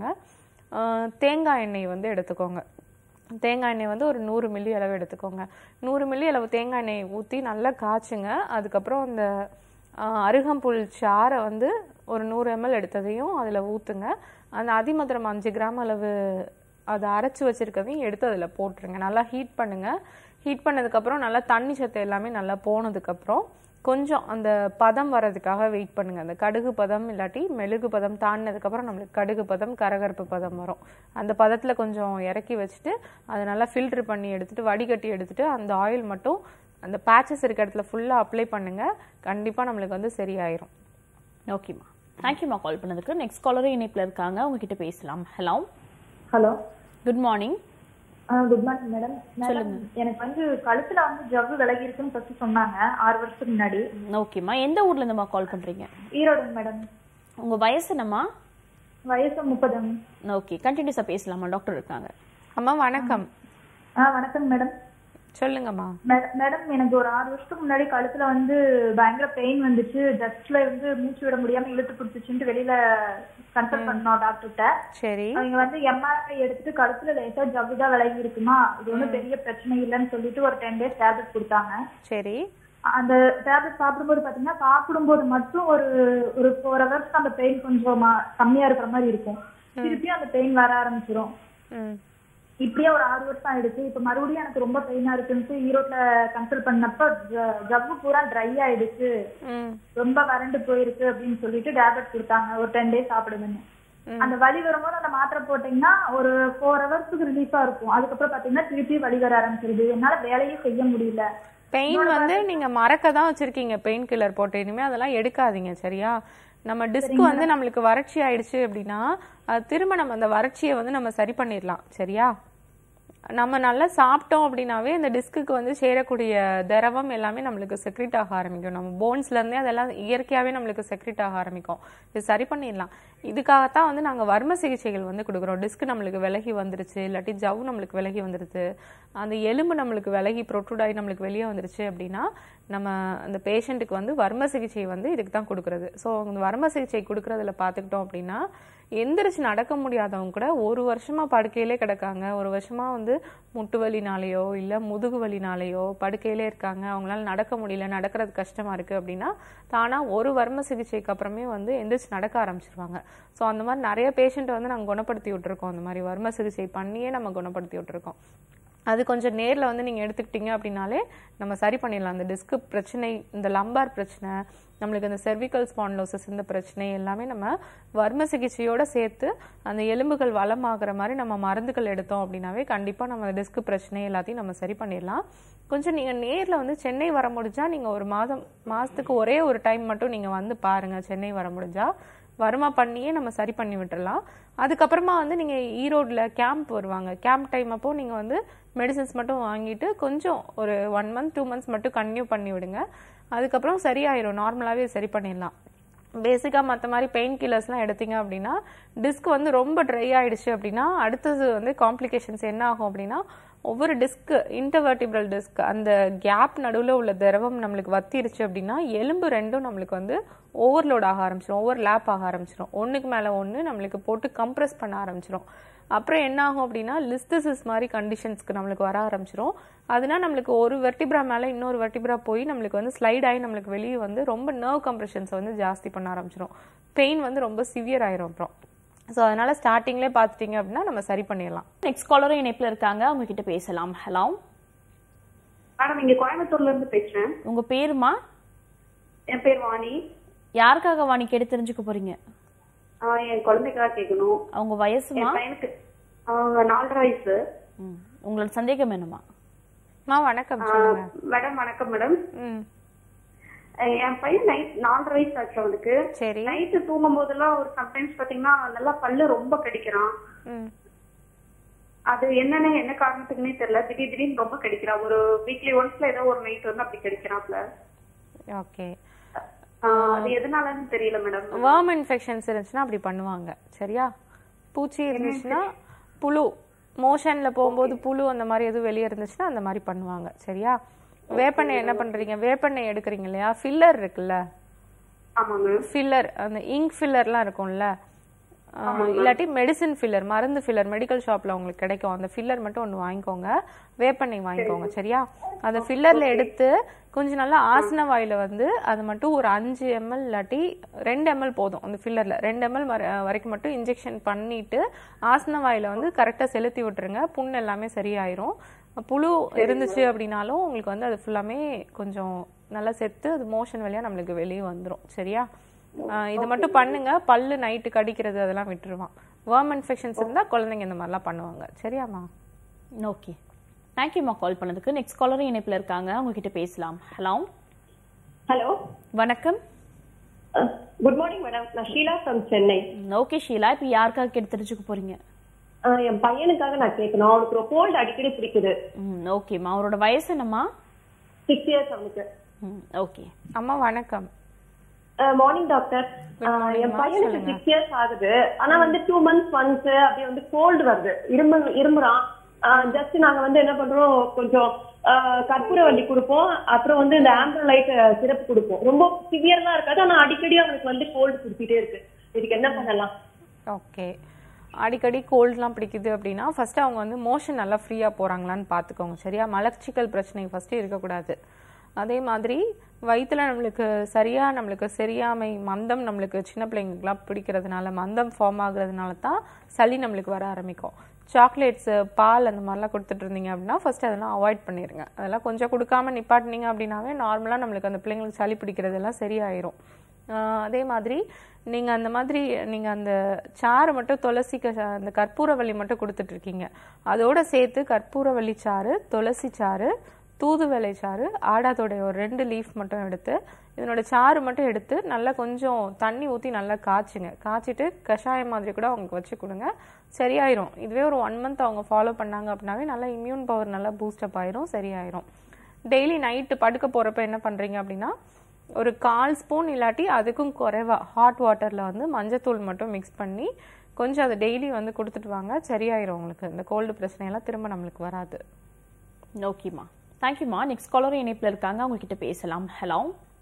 ஆஹ் தேங்காய் எண்ணெய் வந்து எடுத்துக்கோங்க தேங்காய் எண்ணெய் வந்து ஒரு நூறு மில்லி அளவு எடுத்துக்கோங்க நூறு மில்லி அளவு தேங்காய் எண்ணெய் ஊற்றி நல்லா காய்ச்சுங்க அதுக்கப்புறம் அந்த ஆஹ், அருகம்புல் சாறை வந்து ஒரு நூறு எம்எல் எடுத்ததையும் அதில் ஊற்றுங்க அந்த அதிமதுரம் அஞ்சு கிராம் அளவு அதை அரைச்சி வச்சிருக்கதையும் எடுத்து அதில் போட்டுருங்க நல்லா ஹீட் பண்ணுங்க ஹீட் பண்ணதுக்கப்புறம் நல்லா தண்ணி சத்து எல்லாமே நல்லா போனதுக்கப்புறம் கொஞ்சம் அந்த பதம் வர்றதுக்காக வெயிட் பண்ணுங்க அந்த கடுகு பதம் இல்லாட்டி மெழுகு பதம் தாண்டினதுக்கப்புறம் நம்மளுக்கு கடுகு பதம் கரகரப்பு பதம் வரும் அந்த பதத்தில் கொஞ்சம் இறக்கி வச்சுட்டு அதை நல்லா ஃபில்டர் பண்ணி எடுத்துட்டு வடிகட்டி எடுத்துட்டு அந்த ஆயில் மட்டும் அந்த பேச்சஸ் இருக்க இடத்துல ஃபுல்லாக அப்ளை பண்ணுங்க கண்டிப்பாக நம்மளுக்கு வந்து சரியாயிரும் ஓகேம்மா தேங்க்யூம்மா கால் பண்ணதுக்கு நெக்ஸ்ட் காலரும் இணைப்பில் இருக்காங்க உங்ககிட்ட பேசலாம் hello hello good morning good morning madam madam எனக்கு வந்து கழுத்துல வந்து ஜவ்வு விலகி இருக்குன்னு ஃபர்ஸ்ட் சொன்னாங்க ஆறு வருஷத்துக்கு முன்னாடி ஓகேம்மா எந்த ஊர்ல இருந்துமா கால் பண்றீங்க ஈரோடு மேடம் உங்க வயசு என்னம்மா வயசு முப்பதுங்க ஓகே கண்டினியூஸா பேசலாமா டாக்டர் இருக்காங்க அம்மா வணக்கம் ஆ வணக்கம் மேடம் சொல்லுங்கம்மா மே- மேடம் எனக்கு ஒரு ஆறு வருஷத்துக்கு முன்னாடி கழுத்துல வந்து பயங்கர பெயின் வந்துச்சு ஜஸ்ட்ல வந்து மூச்சு விட முடியாம இழுத்து பிடிச்சிச்சுட்டு வெளியில கன்சல்ட் பண்ணோம் டாக்டர்கிட்ட சரி அவங்க வந்து எம்ஆர்ஐ எடுத்துட்டு கழுத்துல லேசா ஜவ்வு தான் விலகி இருக்குமா இது ஒன்றும் பெரிய பிரச்சனை இல்லைன்னு சொல்லிட்டு ஒரு டென் டேஸ் டேப்லெட் கொடுத்தாங்க சரி அந்த டேப்லெட் சாப்பிடும்போது பாத்தீங்கன்னா சாப்பிடும்போது மட்டும் ஒரு ஒரு ஃபோர் ஹவர்ஸ்க்கு அந்த பெயின் கொஞ்சம் மா- கம்மியா இருக்கிற மாதிரி இருக்கும் திருப்பியும் அந்த பெயின் வர ஆரம்பிச்சிரும் ம் இப்படியே ஒரு ஆறு வருஷம் ஆயிடுச்சு இப்ப மறுபடியும் எனக்கு ரொம்ப பெயினா இருக்குன்ட்டு ஈரோட்ல கன்சல்ட் பண்ணப்ப ஜ- ஜவ்வு பூரா ட்ரை ஆயிடுச்சு ம் ரொம்ப வறண்டு போயிருக்கு அப்படின்னு சொல்லிட்டு டேப்லெட் கொடுத்தாங்க ஒரு டென் டேஸ் சாப்பிடுங்கன்னு அந்த வலி வரும்போது அந்த மாத்திரை போட்டீங்கன்னா ஒரு ஃபோர் ஹவர்ஸ்க்கு ரிலீஃபா இருக்கும் அதுக்கப்புறம் பாத்தீங்கன்னா திருப்பி வலி வர ஆரம்பிச்சிருது என்னால வேலையே செய்ய முடியல பெயின் வந்து நீங்க மறக்க தான் வச்சிருக்கீங்க பெயின் கில்லர் போட்டு இனிமே அதெல்லாம் எடுக்காதீங்க சரியா நம்ம டிஸ்க் வந்து நம்மளுக்கு வறட்சி ஆயிடுச்சு அப்படின்னா அது திரும்ப நம்ம அந்த வறட்சியை வந்து நம்ம சரி பண்ணிடலாம் சரியா நம்ம நல்லா சாப்பிட்டோம் அப்படின்னாவே இந்த டிஸ்க்குக்கு வந்து சேரக்கூடிய திரவம் எல்லாமே நம்மளுக்கு செக்ரிட் ஆக ஆரம்பிக்கும் நம்ம போன்ஸ்ல இருந்தே அதெல்லாம் இயற்கையாவே நம்மளுக்கு செக்ரிட் ஆக ஆரம்பிக்கும் இது சரி பண்ணிடலாம் இதுக்காகத்தான் வந்து நாங்க வர்ம சிகிச்சைகள் வந்து கொடுக்குறோம் டிஸ்க் நம்மளுக்கு விலகி வந்துருச்சு இல்லாட்டி ஜவ் நம்மளுக்கு விலகி வந்துருது அந்த எலும்பு நம்மளுக்கு விலகி ப்ரொட்ரூட் ஆகி நம்மளுக்கு வெளியே வந்துருச்சு அப்படின்னா நம்ம அந்த பேஷண்ட்டுக்கு வந்து வர்ம சிகிச்சை வந்து இதுக்கு தான் கொடுக்குறது ஸோ அந்த வர்ம சிகிச்சை கொடுக்குறதுல பார்த்துக்கிட்டோம் அப்படின்னா எந்திரிச்சு நடக்க முடியாதவங்க கூட ஒரு வருஷமா படுக்கையிலே கிடக்காங்க ஒரு வருஷமா வந்து முட்டு வலினாலேயோ இல்ல முதுகு வலினாலேயோ படுக்கையிலே இருக்காங்க அவங்களால நடக்க முடியல நடக்கிறது கஷ்டமா இருக்கு அப்படின்னா தானா ஒரு வர்ம சிகிச்சைக்கு அப்புறமே வந்து எந்திரிச்சு நடக்க ஆரம்பிச்சிருவாங்க ஸோ அந்த மாதிரி நிறைய பேஷண்ட் வந்து நாங்கள் குணப்படுத்தி விட்டுருக்கோம் அந்த மாதிரி வர்ம சிகிச்சை பண்ணியே நம்ம குணப்படுத்தி விட்டுருக்கோம் அது கொஞ்சம் நேர்ல வந்து நீங்க எடுத்துக்கிட்டீங்க அப்படின்னாலே நம்ம சரி பண்ணிடலாம் அந்த டிஸ்க் பிரச்சனை இந்த லம்பார் பிரச்சனை நம்மளுக்கு இந்த செர்விக்கல் ஸ்பான்லோசஸ் இந்த பிரச்சனை எல்லாமே நம்ம வர்ம சிகிச்சையோட சேர்த்து அந்த எலும்புகள் வளமாகிற மாதிரி நம்ம மருந்துகள் எடுத்தோம் அப்படின்னாவே கண்டிப்பா நம்ம டிஸ்க் பிரச்சனை எல்லாத்தையும் நம்ம சரி பண்ணிடலாம் கொஞ்சம் நீங்க நேர்ல வந்து சென்னை வர முடிஞ்சா நீங்க ஒரு மாதம் மாசத்துக்கு ஒரே ஒரு டைம் மட்டும் நீங்க வந்து பாருங்க சென்னை வர முடிஞ்சா வருமா பண்ணியே நம்ம சரி பண்ணி விட்டுறலாம் அதுக்கப்புறமா வந்து நீங்க ஈரோட்ல கேம்ப் வருவாங்க கேம்ப் டைம் அப்போ நீங்க வந்து மெடிசன்ஸ் மட்டும் வாங்கிட்டு கொஞ்சம் ஒரு ஒன் மந்த் டூ மந்த்ஸ் மட்டும் கன்டினியூ பண்ணி விடுங்க அதுக்கப்புறம் சரியாயிரும் நார்மலாவே சரி பண்ணிடலாம் பேசிக்கா மற்ற மாதிரி பெயின் கில்லர்ஸ்லாம் எடுத்தீங்க அப்படின்னா டிஸ்க் வந்து ரொம்ப ட்ரை ஆயிடுச்சு அப்படின்னா அடுத்தது வந்து காம்ப்ளிகேஷன்ஸ் என்ன ஆகும் அப்படின்னா ஒவ்வொரு டிஸ்க் இன்டர்வர்டிபிரல் டிஸ்க் அந்த கேப் நடுவில் உள்ள திரவம் நம்மளுக்கு வத்திருச்சு அப்படின்னா எலும்பு ரெண்டும் நம்மளுக்கு வந்து ஓவர்லோட் ஆக ஆரம்பிச்சிடும் ஓவர் லேப் ஆக ஆரம்பிச்சிடும் ஒன்றுக்கு மேலே ஒன்று நம்மளுக்கு போட்டு கம்ப்ரெஸ் பண்ண ஆரம்பிச்சிடும் அப்புறம் என்ன ஆகும் அப்படின்னா லிஸ்தசிஸ் மாதிரி கண்டிஷன்ஸ்க்கு நம்மளுக்கு வர ஆரம்பிச்சிடும் அதனால நம்மளுக்கு ஒரு வெர்டிப்ரா மேலே இன்னொரு வெர்டிப்ரா போய் நம்மளுக்கு வந்து ஸ்லைட் ஆகி நம்மளுக்கு வெளியே வந்து ரொம்ப நர்வ் கம்ப்ரெஷன்ஸை வந்து ஜாஸ்தி பண்ண ஆரம்பிச்சிடும் பெயின் வந்து ரொம்ப சிவியர் ஆயிரும் அப்புறம் ஸோ அதனால ஸ்டார்டிங்லேயே பார்த்துட்டீங்க அப்படின்னா நம்ம சரி பண்ணிடலாம் நெக்ஸ்ட் காலரும் இணைப்புல இருக்காங்க அவங்க கிட்ட பேசலாம் ஹலோ மேடம் இங்க கோயம்புத்தூர்ல இருந்து பேசுறேன் உங்க பேருமா என் பேர் வாணி யாருக்காக வாணி கேட்டு தெரிஞ்சுக்க போறீங்க ஆஹ் என் குழந்தைக்காக கேட்கணும் அவங்க வயசுமா என் பையனுக்கு அவங்க நாலரை வயசு ம். உங்களோட சந்தேகம் என்னமா மா வணக்கம் சொல்லுங்க மேடம் வணக்கம் மேடம் ம் என் பையன் நைட் நாலரை வயசு ஆச்சு அவனுக்கு சரி நைட்டு தூங்கும் போதெல்லாம் ஒரு சம்டைம்ஸ் பாத்தீங்கன்னா நல்லா பல்லு ரொம்ப கடிக்கிறான் ம் அது என்னன்னு என்ன காரணத்துக்குன்னே தெரியல திடீர் திடீர்னு ரொம்ப கடிக்கிறான் ஒரு வீக்லி ஒன்ஸ்ல ஏதோ ஒரு நைட் வந்து அப்படி கடிக்கிறாப்ல ஓகே ஆஹ் அது எதனாலன்னு தெரியல மேடம் வேர்ம் இன்ஃபெக்ஷன்ஸ் இருந்துச்சுன்னா அப்படி பண்ணுவாங்க சரியா பூச்சி இருந்துச்சுன்னா புழு மோஷன்ல போகும்போது புழு அந்த மாதிரி எதுவும் வெளியே இருந்துச்சுன்னா அந்த மாதிரி பண்ணுவாங்க சரியா வேப்பெண்ணெய் என்ன பண்றீங்க வேப்பெண்ணெய் எடுக்கிறீங்க இல்லையா ஃபில்லர் இருக்குல்ல ஆமாங்க ஃபில்லர் அந்த இங்க் ஃபில்லர்லாம் இருக்கும்ல ஆஹ் இல்லாட்டி மெடிசின் ஃபில்லர் மருந்து ஃபில்லர் மெடிக்கல் ஷாப்ல உங்களுக்கு கிடைக்கும் அந்த ஃபில்லர் மட்டும் ஒன்று வாங்கிக்கோங்க வேப்பெண்ணெய் வாங்கிக்கோங்க சரியா அந்த ஃபில்லர்ல எடுத்து கொஞ்சம் நல்லா ஆசன வாயில வந்து அது மட்டும் ஒரு அஞ்சு எம்எல் இல்லாட்டி ரெண்டு எம்எல் போதும் அந்த ஃபில்லர்ல ரெண்டு எம்எல் வரைக்கும் மட்டும் இன்ஜெக்ஷன் பண்ணிட்டு ஆசன வாயில வந்து கரெக்டா செலுத்தி விட்டுருங்க புண் எல்லாமே சரியாயிரும் புழு இருந்துச்சு அப்படின்னாலும் உங்களுக்கு வந்து அது ஃபுல்லாமே கொஞ்சம் நல்லா செத்து அது மோஷன் வழியா நம்மளுக்கு வெளியே வந்துரும் சரியா ஆஹ் இது மட்டும் பண்ணுங்க பல்லு நைட்டு கடிக்கிறது அதெல்லாம் விட்டுருவான் வேர்ம் இன்ஃபெக்ஷன்ஸ் இருந்தா குழந்தைங்க இந்த மாதிரிலாம் பண்ணுவாங்க சரியாம்மா ஓகே தேங்க்யூம்மா கால் பண்ணதுக்கு நெக்ஸ்ட் காலரும் இணைப்புல இருக்காங்க அவங்க கிட்ட பேசலாம் ஹலோ ஹலோ வணக்கம் குட் மார்னிங் மேடம் நான் ஷீலா ஃப்ரம் சென்னை ஓகே ஷீலா இப்போ யாருக்காக கேட்டு தெரிஞ்சுக்க போறீங்க அஹ் என் பையனுக்காக நான் கேட்கணும் அவனுக்கு ஒரு கோல்டு அடிக்கடி பிடிக்குது ம் ஓகேம்மா அவரோட வயசு என்னம்மா சிக்ஸ் இயர்ஸ் அவனுக்கு ம் ஓகே அம்மா வணக்கம் மார்னிங் டாக்டர் morning, என் மா. பையனுக்கு சொல்லுங்க. சிக்ஸ் இயர்ஸ் ஆகுது ஆனா வந்து டூ மந்த்ஸ் ஒன்ஸ் அப்படியே வந்து கோல்டு வருது இரும்பு இருமுறான் ஜஸ்ட் நாங்க வந்து என்ன பண்றோம் கொஞ்சம் அஹ், கற்பூரவள்ளி கொடுப்போம் அப்புறம் வந்து இந்த ஆம்பிரலைட் சிரப் கொடுப்போம் ரொம்ப சிவியர்லாம் இருக்காது ஆனா அடிக்கடி அவனுக்கு வந்து கோல்டு குடிச்சிட்டே இருக்கு இதுக்கு என்ன பண்ணலாம் ஓகே அடிக்கடி கோல்ட்லாம் பிடிக்குது அப்படின்னா ஃபர்ஸ்ட் அவங்க வந்து மோஷன் நல்லா ஃப்ரீயா போறாங்களான்னு பார்த்துக்கோங்க சரியா மலச்சிக்கல் பிரச்சனை ஃபர்ஸ்ட் இருக்கக்கூடாது அதே மாதிரி வயித்துல நம்மளுக்கு சரியா நம்மளுக்கு சரியாமை மந்தம் நம்மளுக்கு சின்ன பிள்ளைங்களுக்குலாம் பிடிக்கிறதுனால மந்தம் ஃபார்ம் ஆகுறதுனால தான் சளி நம்மளுக்கு வர ஆரம்பிக்கும் சாக்லேட்ஸ் பால் அந்த மாதிரிலாம் கொடுத்துட்டு இருந்தீங்க அப்படின்னா ஃபர்ஸ்ட் அதெல்லாம் அவாய்ட் பண்ணிருங்க அதெல்லாம் கொஞ்சம் கொடுக்காம நிப்பாட்டினீங்க அப்படின்னாவே நார்மலா நம்மளுக்கு அந்த பிள்ளைங்களுக்கு சளி பிடிக்கிறதெல்லாம் சரியாயிரும் ஆஹ் அதே மாதிரி நீங்க அந்த மாதிரி நீங்க அந்த சாறு மட்டும் துளசி க- அந்த கற்பூரவள்ளி மட்டும் கொடுத்துட்டு இருக்கீங்க அதோட சேர்த்து கற்பூரவள்ளி சாறு துளசி சாறு தூதுவளை சாறு ஆடாதோடைய ஒரு ரெண்டு லீஃப் மட்டும் எடுத்து இதனோட சாறு மட்டும் எடுத்து நல்லா கொஞ்சம் தண்ணி ஊற்றி நல்லா காய்ச்சுங்க காய்ச்சிட்டு கஷாயம் மாதிரி கூட அவங்களுக்கு வச்சு கொடுங்க சரியாயிரும் இதுவே ஒரு ஒன் மந்த் அவங்க ஃபாலோ பண்ணாங்க அப்படின்னாவே நல்லா இம்யூன் பவர் நல்லா பூஸ்டப் ஆயிரும் சரியாயிரும் டெய்லி நைட்டு படுக்க போகிறப்ப என்ன பண்ணுறீங்க அப்படின்னா ஒரு கால் ஸ்பூன் இல்லாட்டி அதுக்கும் குறைவா ஹாட் வாட்டரில் வந்து மஞ்சத்தூள் மட்டும் மிக்ஸ் பண்ணி கொஞ்சம் அதை டெய்லி வந்து கொடுத்துட்டு வாங்க சரியாயிரும் உங்களுக்கு இந்த கோல்டு பிரச்சனையெல்லாம் திரும்ப நம்மளுக்கு வராது ஓகேம்மா தேங்க்யூம்மா நெக்ஸ்ட் காலரும் இணைப்பில் இருக்காங்க அவங்க கிட்ட பேசலாம் ஹலோ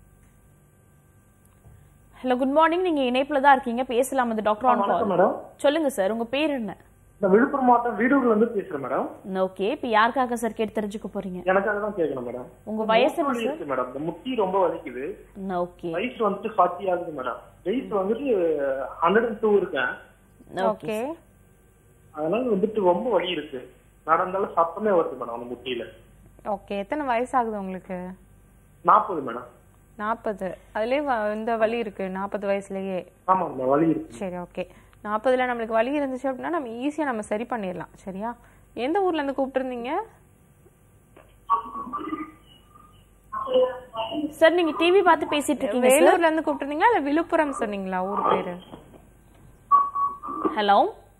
ஹலோ குட் மார்னிங் நீங்க இணைப்புல தான் இருக்கீங்க பேசலாம் அது டாக்டர் ஆன் வணக்கம் கால் மேடம் சொல்லுங்க சார் உங்க பேர் என்ன நான் விழுப்புரம் மாவட்டம் வீடூர்ல இருந்து பேசுறேன் மேடம் ஓகே இப்போ யாருக்காக சார் கேட்டு தெரிஞ்சுக்க போறீங்க எனக்காக தான் கேட்கணும் மேடம் உங்க வயசு என்ன முட்டி சார் இருக்கு மேடம் இந்த முட்டி ரொம்ப வலிக்குது ஓகே வயசு வந்துட்டு ஃபார்ட்டி ஆகுது மேடம் வயசு வந்துட்டு ஹண்ட்ரட் அண்ட் டூ இருக்கேன் ஓகே அதனால வந்துட்டு ரொம்ப வலி இருக்கு நடந்தாலும் சத்தமே வருது மேடம் அந்த முட்டியில ஓகே எத்தனை வயசாகுது உங்களுக்கு நாற்பது மேடம் நாற்பது அதுலேயே இந்த வலி இருக்கு நாற்பது வயசுலயே ஆமா மேடம் வலி இருக்கு சரி ஓகே நாற்பதுல நம்மளுக்கு வலி இருந்துச்சு அப்படின்னா நம்ம ஈஸியாக நம்ம சரி பண்ணிடலாம் சரியா எந்த ஊர்ல இருந்து கூப்பிட்டுருந்தீங்க சார் நீங்க டிவி பார்த்து பேசிட்டு இருக்கீங்க சார் வேலூர்ல இருந்து கூப்பிட்டுருந்தீங்களா இல்ல விழுப்புரம் சொன்னீங்களா ஊர் பேரு ஹலோ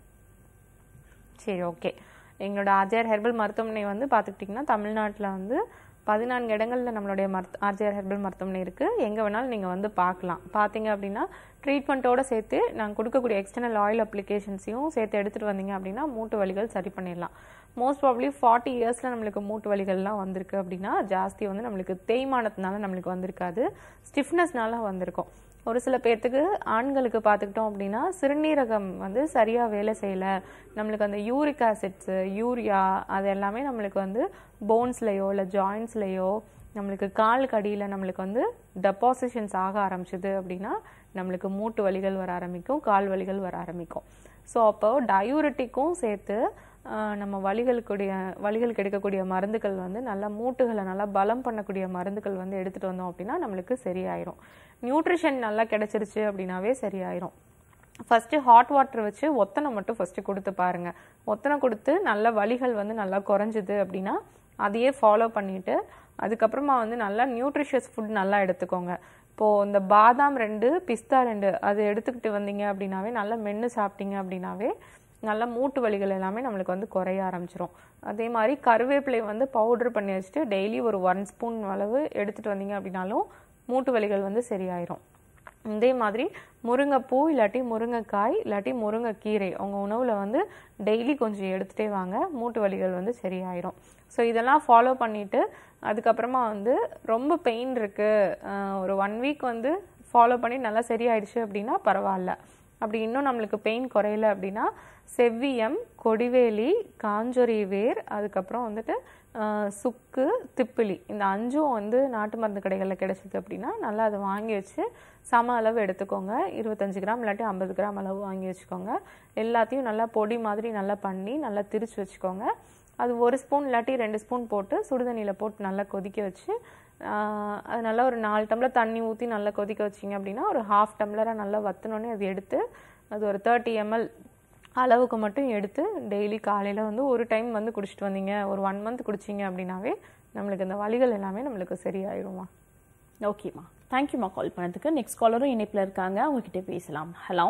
சரி ஓகே எங்களோட ஆர்ஜிஆர் ஹெர்பல் மருத்துவமனை வந்து பார்த்துக்கிட்டிங்கன்னா தமிழ்நாட்டில் வந்து பதினான்கு இடங்கள்ல நம்மளுடைய மருத் ஆர்ஜிஆர் ஹெர்பல் மருத்துவமனை இருக்குது எங்கே வேணாலும் நீங்கள் வந்து பார்க்கலாம் பார்த்தீங்க அப்படின்னா ட்ரீட்மெண்ட்டோட சேர்த்து நாங்கள் கொடுக்கக்கூடிய எக்ஸ்டர்னல் ஆயில் அப்ளிகேஷன்ஸையும் சேர்த்து எடுத்துகிட்டு வந்தீங்க அப்படின்னா மூட்டு வலிகள் சரி பண்ணிடலாம் மோஸ்ட் ப்ராப்ளி ஃபார்ட்டி இயர்ஸில் நம்மளுக்கு மூட்டு வலிகள்லாம் வந்திருக்கு அப்படின்னா ஜாஸ்தி வந்து நம்மளுக்கு தேய்மானத்தினால நம்மளுக்கு வந்திருக்காது ஸ்டிஃப்னஸ்னால வந்திருக்கும் ஒரு சில பேர்த்துக்கு ஆண்களுக்கு பார்த்துக்கிட்டோம் அப்படின்னா சிறுநீரகம் வந்து சரியாக வேலை செய்யலை நம்மளுக்கு அந்த யூரிக் ஆசிட்ஸு யூரியா அது எல்லாமே நம்மளுக்கு வந்து போன்ஸ்லையோ இல்லை ஜாயின்ஸ்லையோ நம்மளுக்கு கால் கடியில் நம்மளுக்கு வந்து டெபாசிஷன்ஸ் ஆக ஆரம்பிச்சது அப்படின்னா நம்மளுக்கு மூட்டு வலிகள் வர ஆரம்பிக்கும் கால் வலிகள் வர ஆரம்பிக்கும் ஸோ அப்போ டயூரிட்டிக்கும் சேர்த்து ஆஹ், நம்ம வலிகளுக்குடைய வலிகளுக்கு எடுக்கக்கூடிய மருந்துகள் வந்து நல்லா மூட்டுகளை நல்லா பலம் பண்ணக்கூடிய மருந்துகள் வந்து எடுத்துகிட்டு வந்தோம் அப்படின்னா நம்மளுக்கு சரியாயிரும் நியூட்ரிஷன் நல்லா கிடைச்சிருச்சு அப்படின்னாவே சரியாயிரும் ஃபர்ஸ்ட் ஹாட் வாட்டர் வச்சு ஒத்தனை மட்டும் ஃபர்ஸ்ட் கொடுத்து பாருங்க ஒத்தனை கொடுத்து நல்ல வலிகள் வந்து நல்லா குறைஞ்சுது அப்படின்னா அதையே ஃபாலோ பண்ணிட்டு அதுக்கப்புறமா வந்து நல்லா நியூட்ரிஷியஸ் ஃபுட் நல்லா எடுத்துக்கோங்க இப்போ இந்த பாதாம் ரெண்டு பிஸ்தா ரெண்டு அது எடுத்துக்கிட்டு வந்தீங்க அப்படின்னாவே நல்லா மென்று சாப்பிட்டீங்க அப்படின்னாவே நல்ல மூட்டு வலிகள் எல்லாமே நம்மளுக்கு வந்து குறைய ஆரம்பிச்சிரும் அதே மாதிரி கருவேப்பிலை வந்து பவுடர் பண்ணி வச்சுட்டு டெய்லி ஒரு ஒன் ஸ்பூன் அளவு எடுத்துட்டு வந்தீங்க அப்படின்னாலும் மூட்டு வலிகள் வந்து சரியாயிரும் இதே மாதிரி முருங்கைப்பூ இல்லாட்டி முருங்கைக்காய் இல்லாட்டி முருங்கைக்கீரை உங்கள் உணவில் வந்து டெய்லி கொஞ்சம் எடுத்துகிட்டே வாங்க மூட்டு வலிகள் வந்து சரியாயிரும் ஸோ இதெல்லாம் ஃபாலோ பண்ணிவிட்டு அதுக்கப்புறமா வந்து ரொம்ப பெயின் இருக்குது ஒரு ஒன் வீக் வந்து ஃபாலோ பண்ணி நல்லா சரியாயிடுச்சு அப்படின்னா பரவாயில்ல அப்படி இன்னும் நம்மளுக்கு பெயின் குறையல அப்படின்னா செவ்வியம் கொடிவேலி காஞ்சொரி வேர் அதுக்கப்புறம் வந்துட்டு ஆஹ், சுக்கு திப்பிலி இந்த அஞ்சும் வந்து நாட்டு மருந்து கடைகளில் கிடைச்சிது அப்படின்னா நல்லா அதை வாங்கி வச்சு சம அளவு எடுத்துக்கோங்க இருபத்தஞ்சு கிராம் இல்லாட்டி ஐம்பது கிராம் அளவு வாங்கி வச்சுக்கோங்க எல்லாத்தையும் நல்லா பொடி மாதிரி நல்லா பண்ணி நல்லா திரிச்சு வச்சுக்கோங்க அது ஒரு ஸ்பூன் இல்லாட்டி ரெண்டு ஸ்பூன் போட்டு சுடுதண்ணியில் போட்டு நல்லா கொதிக்க வச்சு ஆஹ், அது நல்லா ஒரு நாலு டம்ளர் தண்ணி ஊற்றி நல்லா கொதிக்க வச்சிங்க அப்படின்னா ஒரு ஹாஃப் டம்ளராக நல்லா வத்தினோடனே அது எடுத்து அது ஒரு தேர்ட்டி எம்எல் அளவுக்கு மட்டும் எடுத்து டெய்லி காலையில் வந்து ஒரு டைம் வந்து குடிச்சிட்டு வந்தீங்க ஒரு ஒன் மந்த் குடிச்சிங்க அப்படின்னாவே நம்மளுக்கு இந்த வலிகள் எல்லாமே நம்மளுக்கு சரியாயிருமா ஓகேம்மா தேங்க்யூம்மா கால் பண்ணதுக்கு நெக்ஸ்ட் காலரும் இணைப்பில் இருக்காங்க அவங்க கிட்ட பேசலாம் hello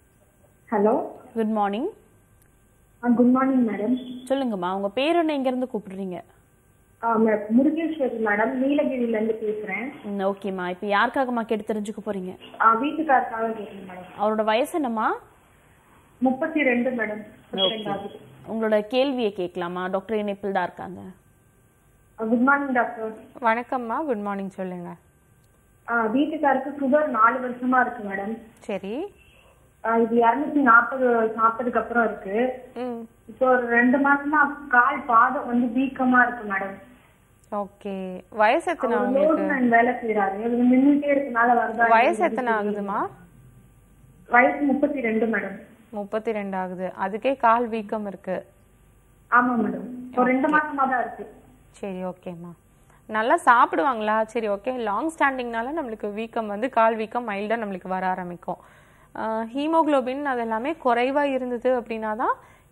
hello good morning good morning madam சொல்லுங்கம்மா உங்க பேர் என்ன எங்கேருந்து கூப்பிடுறீங்க முருகேஸ்வரி மேடம் நீலகிரில இருந்து பேசுறேன் ம், ஓகேம்மா இப்போ யாருக்காகம்மா கேட்டு தெரிஞ்சுக்க போறீங்க ஆ, வீட்டுக்காருக்காக கேட்குறேன் மேடம் அவரோட வயசு என்னம்மா முப்பத்தி ரெண்டு மேடம் ஓகே உங்களோட கேள்வியை கேட்கலாமா டாக்டர் இணைப்பில் தான் இருக்காங்க குட் மார்னிங் டாக்டர் வணக்கம்மா குட் மார்னிங் சொல்லுங்க வீட்டுக்காருக்கு சுகர் நாலு வருஷமா இருக்கு மேடம் சரி இது இரநூத்தி நாற்பது நாற்பதுக்கு அப்புறம் இருக்கு ம் இப்போ ஒரு ரெண்டு மாசமா கால் பாதம் வந்து வீக்கமா இருக்கு மேடம் ஓகே வயசு எத்தனை உங்களுக்கு லோட்மேன் வேலை செய்யறாரு அது நின்றுட்டே இருக்கனால வருதா வயசு எத்தனை ஆகுதுமா வயசு முப்பத்தி ரெண்டு மேடம் முப்பத்தி ரெண்டு ஆகுது அதுக்கே கால் வீக்கம் இருக்கு ஆமா மேடம் ஒரு ரெண்டு மாசமா தான் இருக்கு சரி ஓகேம்மா நல்லா சாப்பிடுவாங்களா சரி ஓகே லாங் ஸ்டாண்டிங்னால நம்மளுக்கு வீக்கம் வந்து கால் வீக்கம் மைல்டாக நம்மளுக்கு வர ஆரம்பிக்கும் ஹீமோகுளோபின் அது எல்லாமே குறைவாக இருந்தது அப்படின்னா தான்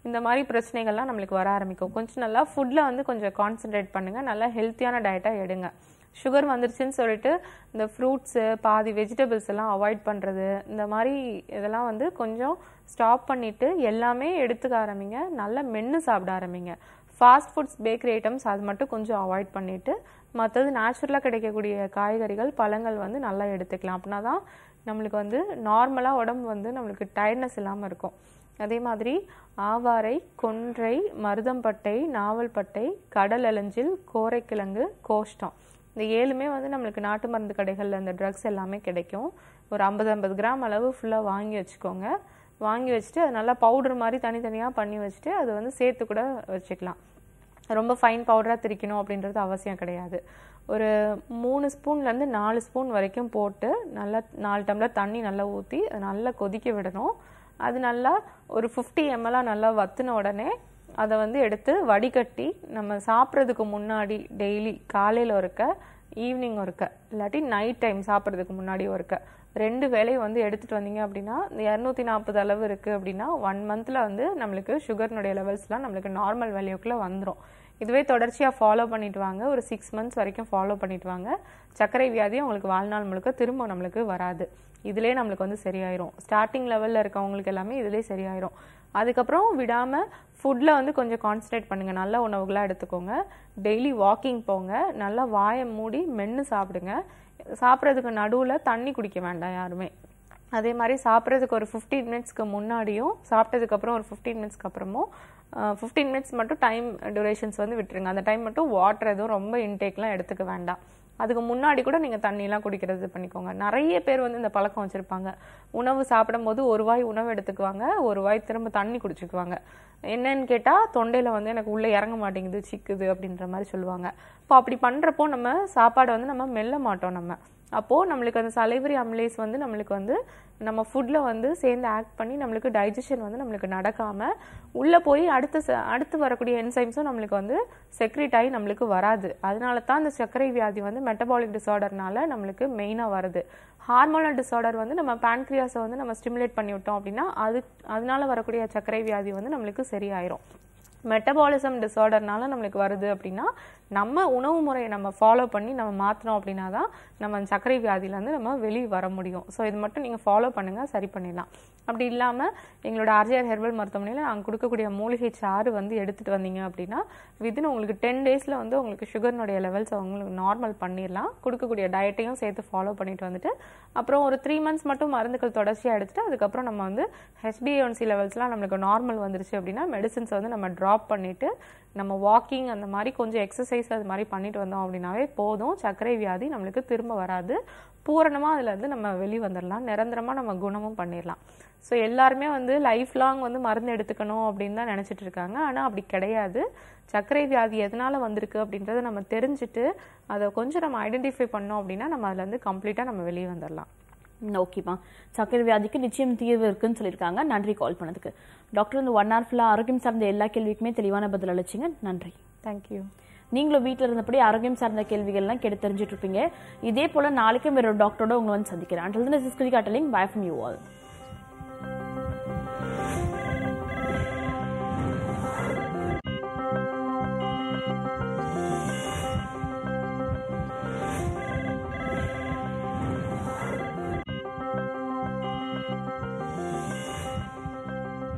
இந்த மாதிரி பிரச்சனைகள்லாம் நம்மளுக்கு வர ஆரம்பிக்கும் கொஞ்சம் நல்லா ஃபுட்டில் வந்து கொஞ்சம் கான்சென்ட்ரேட் பண்ணுங்கள் நல்லா ஹெல்த்தியான டயட்டாக எடுங்க சுகர் வந்துருச்சுன்னு சொல்லிட்டு இந்த ஃப்ரூட்ஸு பாதி வெஜிடபிள்ஸ் எல்லாம் அவாய்ட் பண்ணுறது இந்த மாதிரி இதெல்லாம் வந்து கொஞ்சம் ஸ்டாப் பண்ணிட்டு எல்லாமே எடுத்துக்க ஆரம்பிங்க நல்லா மென்று சாப்பிட ஆரம்பிங்க ஃபாஸ்ட் ஃபுட்ஸ் பேக்கரி ஐட்டம்ஸ் அது மட்டும் கொஞ்சம் அவாய்ட் பண்ணிட்டு மற்றது நேச்சுரலாக கிடைக்கக்கூடிய காய்கறிகள் பழங்கள் வந்து நல்லா எடுத்துக்கலாம் அப்படின்னா தான் நம்மளுக்கு வந்து நார்மலாக உடம்பு வந்து நம்மளுக்கு டயர்ட்னஸ் இல்லாமல் இருக்கும் அதே மாதிரி ஆவாரை கொன்றை மருதம்பட்டை நாவல்பட்டை கடல் அலஞ்சில் கோரைக்கிழங்கு கோஷ்டம் இந்த ஏழுமே வந்து நம்மளுக்கு நாட்டு மருந்து கடைகளில் இந்த ட்ரக்ஸ் எல்லாமே கிடைக்கும் ஒரு ஐம்பது ஐம்பது கிராம் அளவு ஃபுல்லாக வாங்கி வச்சுக்கோங்க வாங்கி வச்சுட்டு அது நல்லா பவுடர் மாதிரி தனித்தனியாக பண்ணி வச்சுட்டு அதை வந்து சேர்த்து கூட வச்சுக்கலாம் ரொம்ப ஃபைன் பவுடராக திரிக்கணும் அப்படின்றது அவசியம் கிடையாது ஒரு மூணு ஸ்பூன்லேருந்து நாலு ஸ்பூன் வரைக்கும் போட்டு நல்லா நாலு டம்ளர் தண்ணி நல்லா ஊற்றி அதை நல்லா கொதிக்க விடணும் அது நல்லா ஒரு ஃபிஃப்டி எம்எல்லாக நல்லா வத்துன உடனே அதை வந்து எடுத்து வடிகட்டி நம்ம சாப்பிட்றதுக்கு முன்னாடி டெய்லி காலையில் ஒருக்க ஈவினிங் ஒருக்க இல்லாட்டி நைட் டைம் சாப்பிட்றதுக்கு முன்னாடி ஒருக்க ரெண்டு வேலையும் வந்து எடுத்துகிட்டு வந்தீங்க அப்படின்னா இந்த இரநூத்தி நாற்பது அளவு இருக்குது அப்படின்னா ஒன் மந்தில் வந்து நம்மளுக்கு சுகர்னுடைய லெவல்ஸ்லாம் நம்மளுக்கு நார்மல் வேல்யூக்குள்ளே வந்துடும் இதுவே தொடர்ச்சியாக ஃபாலோ பண்ணிட்டு வாங்க ஒரு சிக்ஸ் மந்த்ஸ் வரைக்கும் ஃபாலோ பண்ணிட்டு வாங்க சர்க்கரை வியாதி உங்களுக்கு வாழ்நாள் முழுக்க திரும்ப நம்மளுக்கு வராது இதிலே நம்மளுக்கு வந்து சரியாயிரும் ஸ்டார்டிங் லெவலில் இருக்கவங்களுக்கு எல்லாமே இதிலே சரியாயிரும் அதுக்கப்புறம் விடாமல் ஃபுட்டில் வந்து கொஞ்சம் கான்சன்ட்ரேட் பண்ணுங்கள் நல்ல உணவுகளாக எடுத்துக்கோங்க டெய்லி வாக்கிங் போங்க நல்லா வாயை மூடி மென்று சாப்பிடுங்க சாப்பிட்றதுக்கு நடுவில் தண்ணி குடிக்க வேண்டாம் யாருமே அதே மாதிரி சாப்பிட்றதுக்கு ஒரு ஃபிஃப்டீன் மினிட்ஸ்க்கு முன்னாடியும் சாப்பிட்டதுக்கப்புறம் ஒரு ஃபிஃப்டீன் மினிட்ஸ்க்கு அப்புறமும் ஃபிஃப்டீன் மினிட்ஸ் மட்டும் டைம் டியூரேஷன்ஸ் வந்து விட்டுருங்க அந்த டைம் மட்டும் வாட்டர் எதுவும் ரொம்ப இன்டேக்லாம் எடுத்துக்க வேண்டாம் அதுக்கு முன்னாடி கூட நீங்கள் தண்ணியெலாம் குடிக்கிறது பண்ணிக்கோங்க நிறைய பேர் வந்து இந்த பழக்கம் வச்சுருப்பாங்க உணவு சாப்பிடும்போது ஒரு வாய் உணவு எடுத்துக்குவாங்க ஒரு வாய் திரும்ப தண்ணி குடிச்சுக்குவாங்க என்னன்னு கேட்டால் தொண்டையில் வந்து எனக்கு உள்ளே இறங்க மாட்டேங்குது சிக்குது அப்படின்ற மாதிரி சொல்லுவாங்க இப்போ அப்படி பண்ணுறப்போ நம்ம சாப்பாடை வந்து நம்ம மெல்ல மாட்டோம் நம்ம அப்போது நம்மளுக்கு அந்த சலைவரி அம்லேஸ் வந்து நம்மளுக்கு வந்து நம்ம ஃபுட்டில் வந்து சேர்ந்து ஆக்ட் பண்ணி நம்மளுக்கு டைஜஷன் வந்து நம்மளுக்கு நடக்காமல் உள்ளே போய் அடுத்து ச- அடுத்து வரக்கூடிய என்சைம்ஸும் நம்மளுக்கு வந்து செக்ரேட் ஆகி நம்மளுக்கு வராது அதனால தான் இந்த சர்க்கரை வியாதி வந்து மெட்டபாலிக் டிசார்டர்னால நம்மளுக்கு மெயினாக வருது ஹார்மோனல் டிசார்டர் வந்து நம்ம பான்க்ரியாஸை வந்து நம்ம ஸ்டிமுலேட் பண்ணி விட்டோம் அப்படின்னா அது அதனால வரக்கூடிய சர்க்கரை வியாதி வந்து நம்மளுக்கு சரியாயிரும் மெட்டபாலிசம் டிசார்டர்னால நம்மளுக்கு வருது அப்படின்னா நம்ம உணவு முறையை நம்ம ஃபாலோ பண்ணி நம்ம மாற்றினோம் அப்படின்னா தான் நம்ம அந்த சர்க்கரை வியாதியிலேருந்து நம்ம வெளியே வர முடியும் ஸோ இது மட்டும் நீங்கள் ஃபாலோ பண்ணுங்கள் சரி பண்ணிடலாம் அப்படி இல்லாமல் எங்களோட ஆர்ஜிஆர் ஹெர்பல் மருத்துவமனையில் நாங்கள் கொடுக்கக்கூடிய மூலிகை சாறு வந்து எடுத்துகிட்டு வந்தீங்க அப்படின்னா வித்தின் உங்களுக்கு டென் டேஸில் வந்து உங்களுக்கு சுகர்னுடைய லெவல்ஸ் உங்களுக்கு நார்மல் பண்ணிடலாம் கொடுக்கக்கூடிய டயட்டையும் சேர்த்து ஃபாலோ பண்ணிட்டு வந்துட்டு அப்புறம் ஒரு த்ரீ மந்த்ஸ் மட்டும் மருந்துகள் தொடர்ச்சியாக எடுத்துட்டு அதுக்கப்புறம் நம்ம வந்து ஹெச்பிஏஒன்சி லெவல்ஸ்லாம் நம்மளுக்கு நார்மல் வந்துருச்சு அப்படின்னா மெடிசின்ஸ் வந்து நம்ம ட்ராப் பண்ணிட்டு நம்ம வாக்கிங் அந்த மாதிரி கொஞ்சம் எக்ஸசைஸ் அது மாதிரி பண்ணிட்டு வந்தோம் அப்படின்னாவே போதும் சர்க்கரை வியாதி நம்மளுக்கு திரும்ப வராது பூரணமாக அதுல இருந்து நம்ம வெளியே வந்துடலாம் நிரந்தரமாக நம்ம குணமும் பண்ணிடலாம் ஸோ எல்லாருமே வந்து லைஃப் லாங் வந்து மருந்து எடுத்துக்கணும் அப்படின்னு தான் நினச்சிட்டு இருக்காங்க ஆனால் அப்படி கிடையாது சர்க்கரை வியாதி எதனால வந்திருக்கு அப்படின்றத நம்ம தெரிஞ்சுட்டு அதை கொஞ்சம் நம்ம ஐடென்டிஃபை பண்ணோம் அப்படின்னா நம்ம அதுலேருந்து கம்ப்ளீட்டாக நம்ம வெளியே வந்துடலாம் ஓகேம்மா சர்க்கரை வியாதிக்கு நிச்சயம் தீர்வு இருக்குன்னு சொல்லியிருக்காங்க நன்றி கால் பண்ணதுக்கு டாக்டர் இந்த ஒன் ஹவர் ஃபுல்லாக ஆரோக்கியம் சார்ந்த எல்லா கேள்விக்குமே தெளிவான பதில் அளிச்சிங்க நன்றி தேங்க்யூ நீங்களும் வீட்டில் இருந்தபடி ஆரோக்கியம் சார்ந்த கேள்விகள்லாம் கேட்டு தெரிஞ்சுட்டு இருப்பீங்க இதே போல நாளைக்கும் வேற ஒரு டாக்டரோட உங்களை வந்து சந்திக்கிறேன் அண்டல் திஸ் இஸ் காட்டலிங் பை ஃப்ரம் யூ ஆல்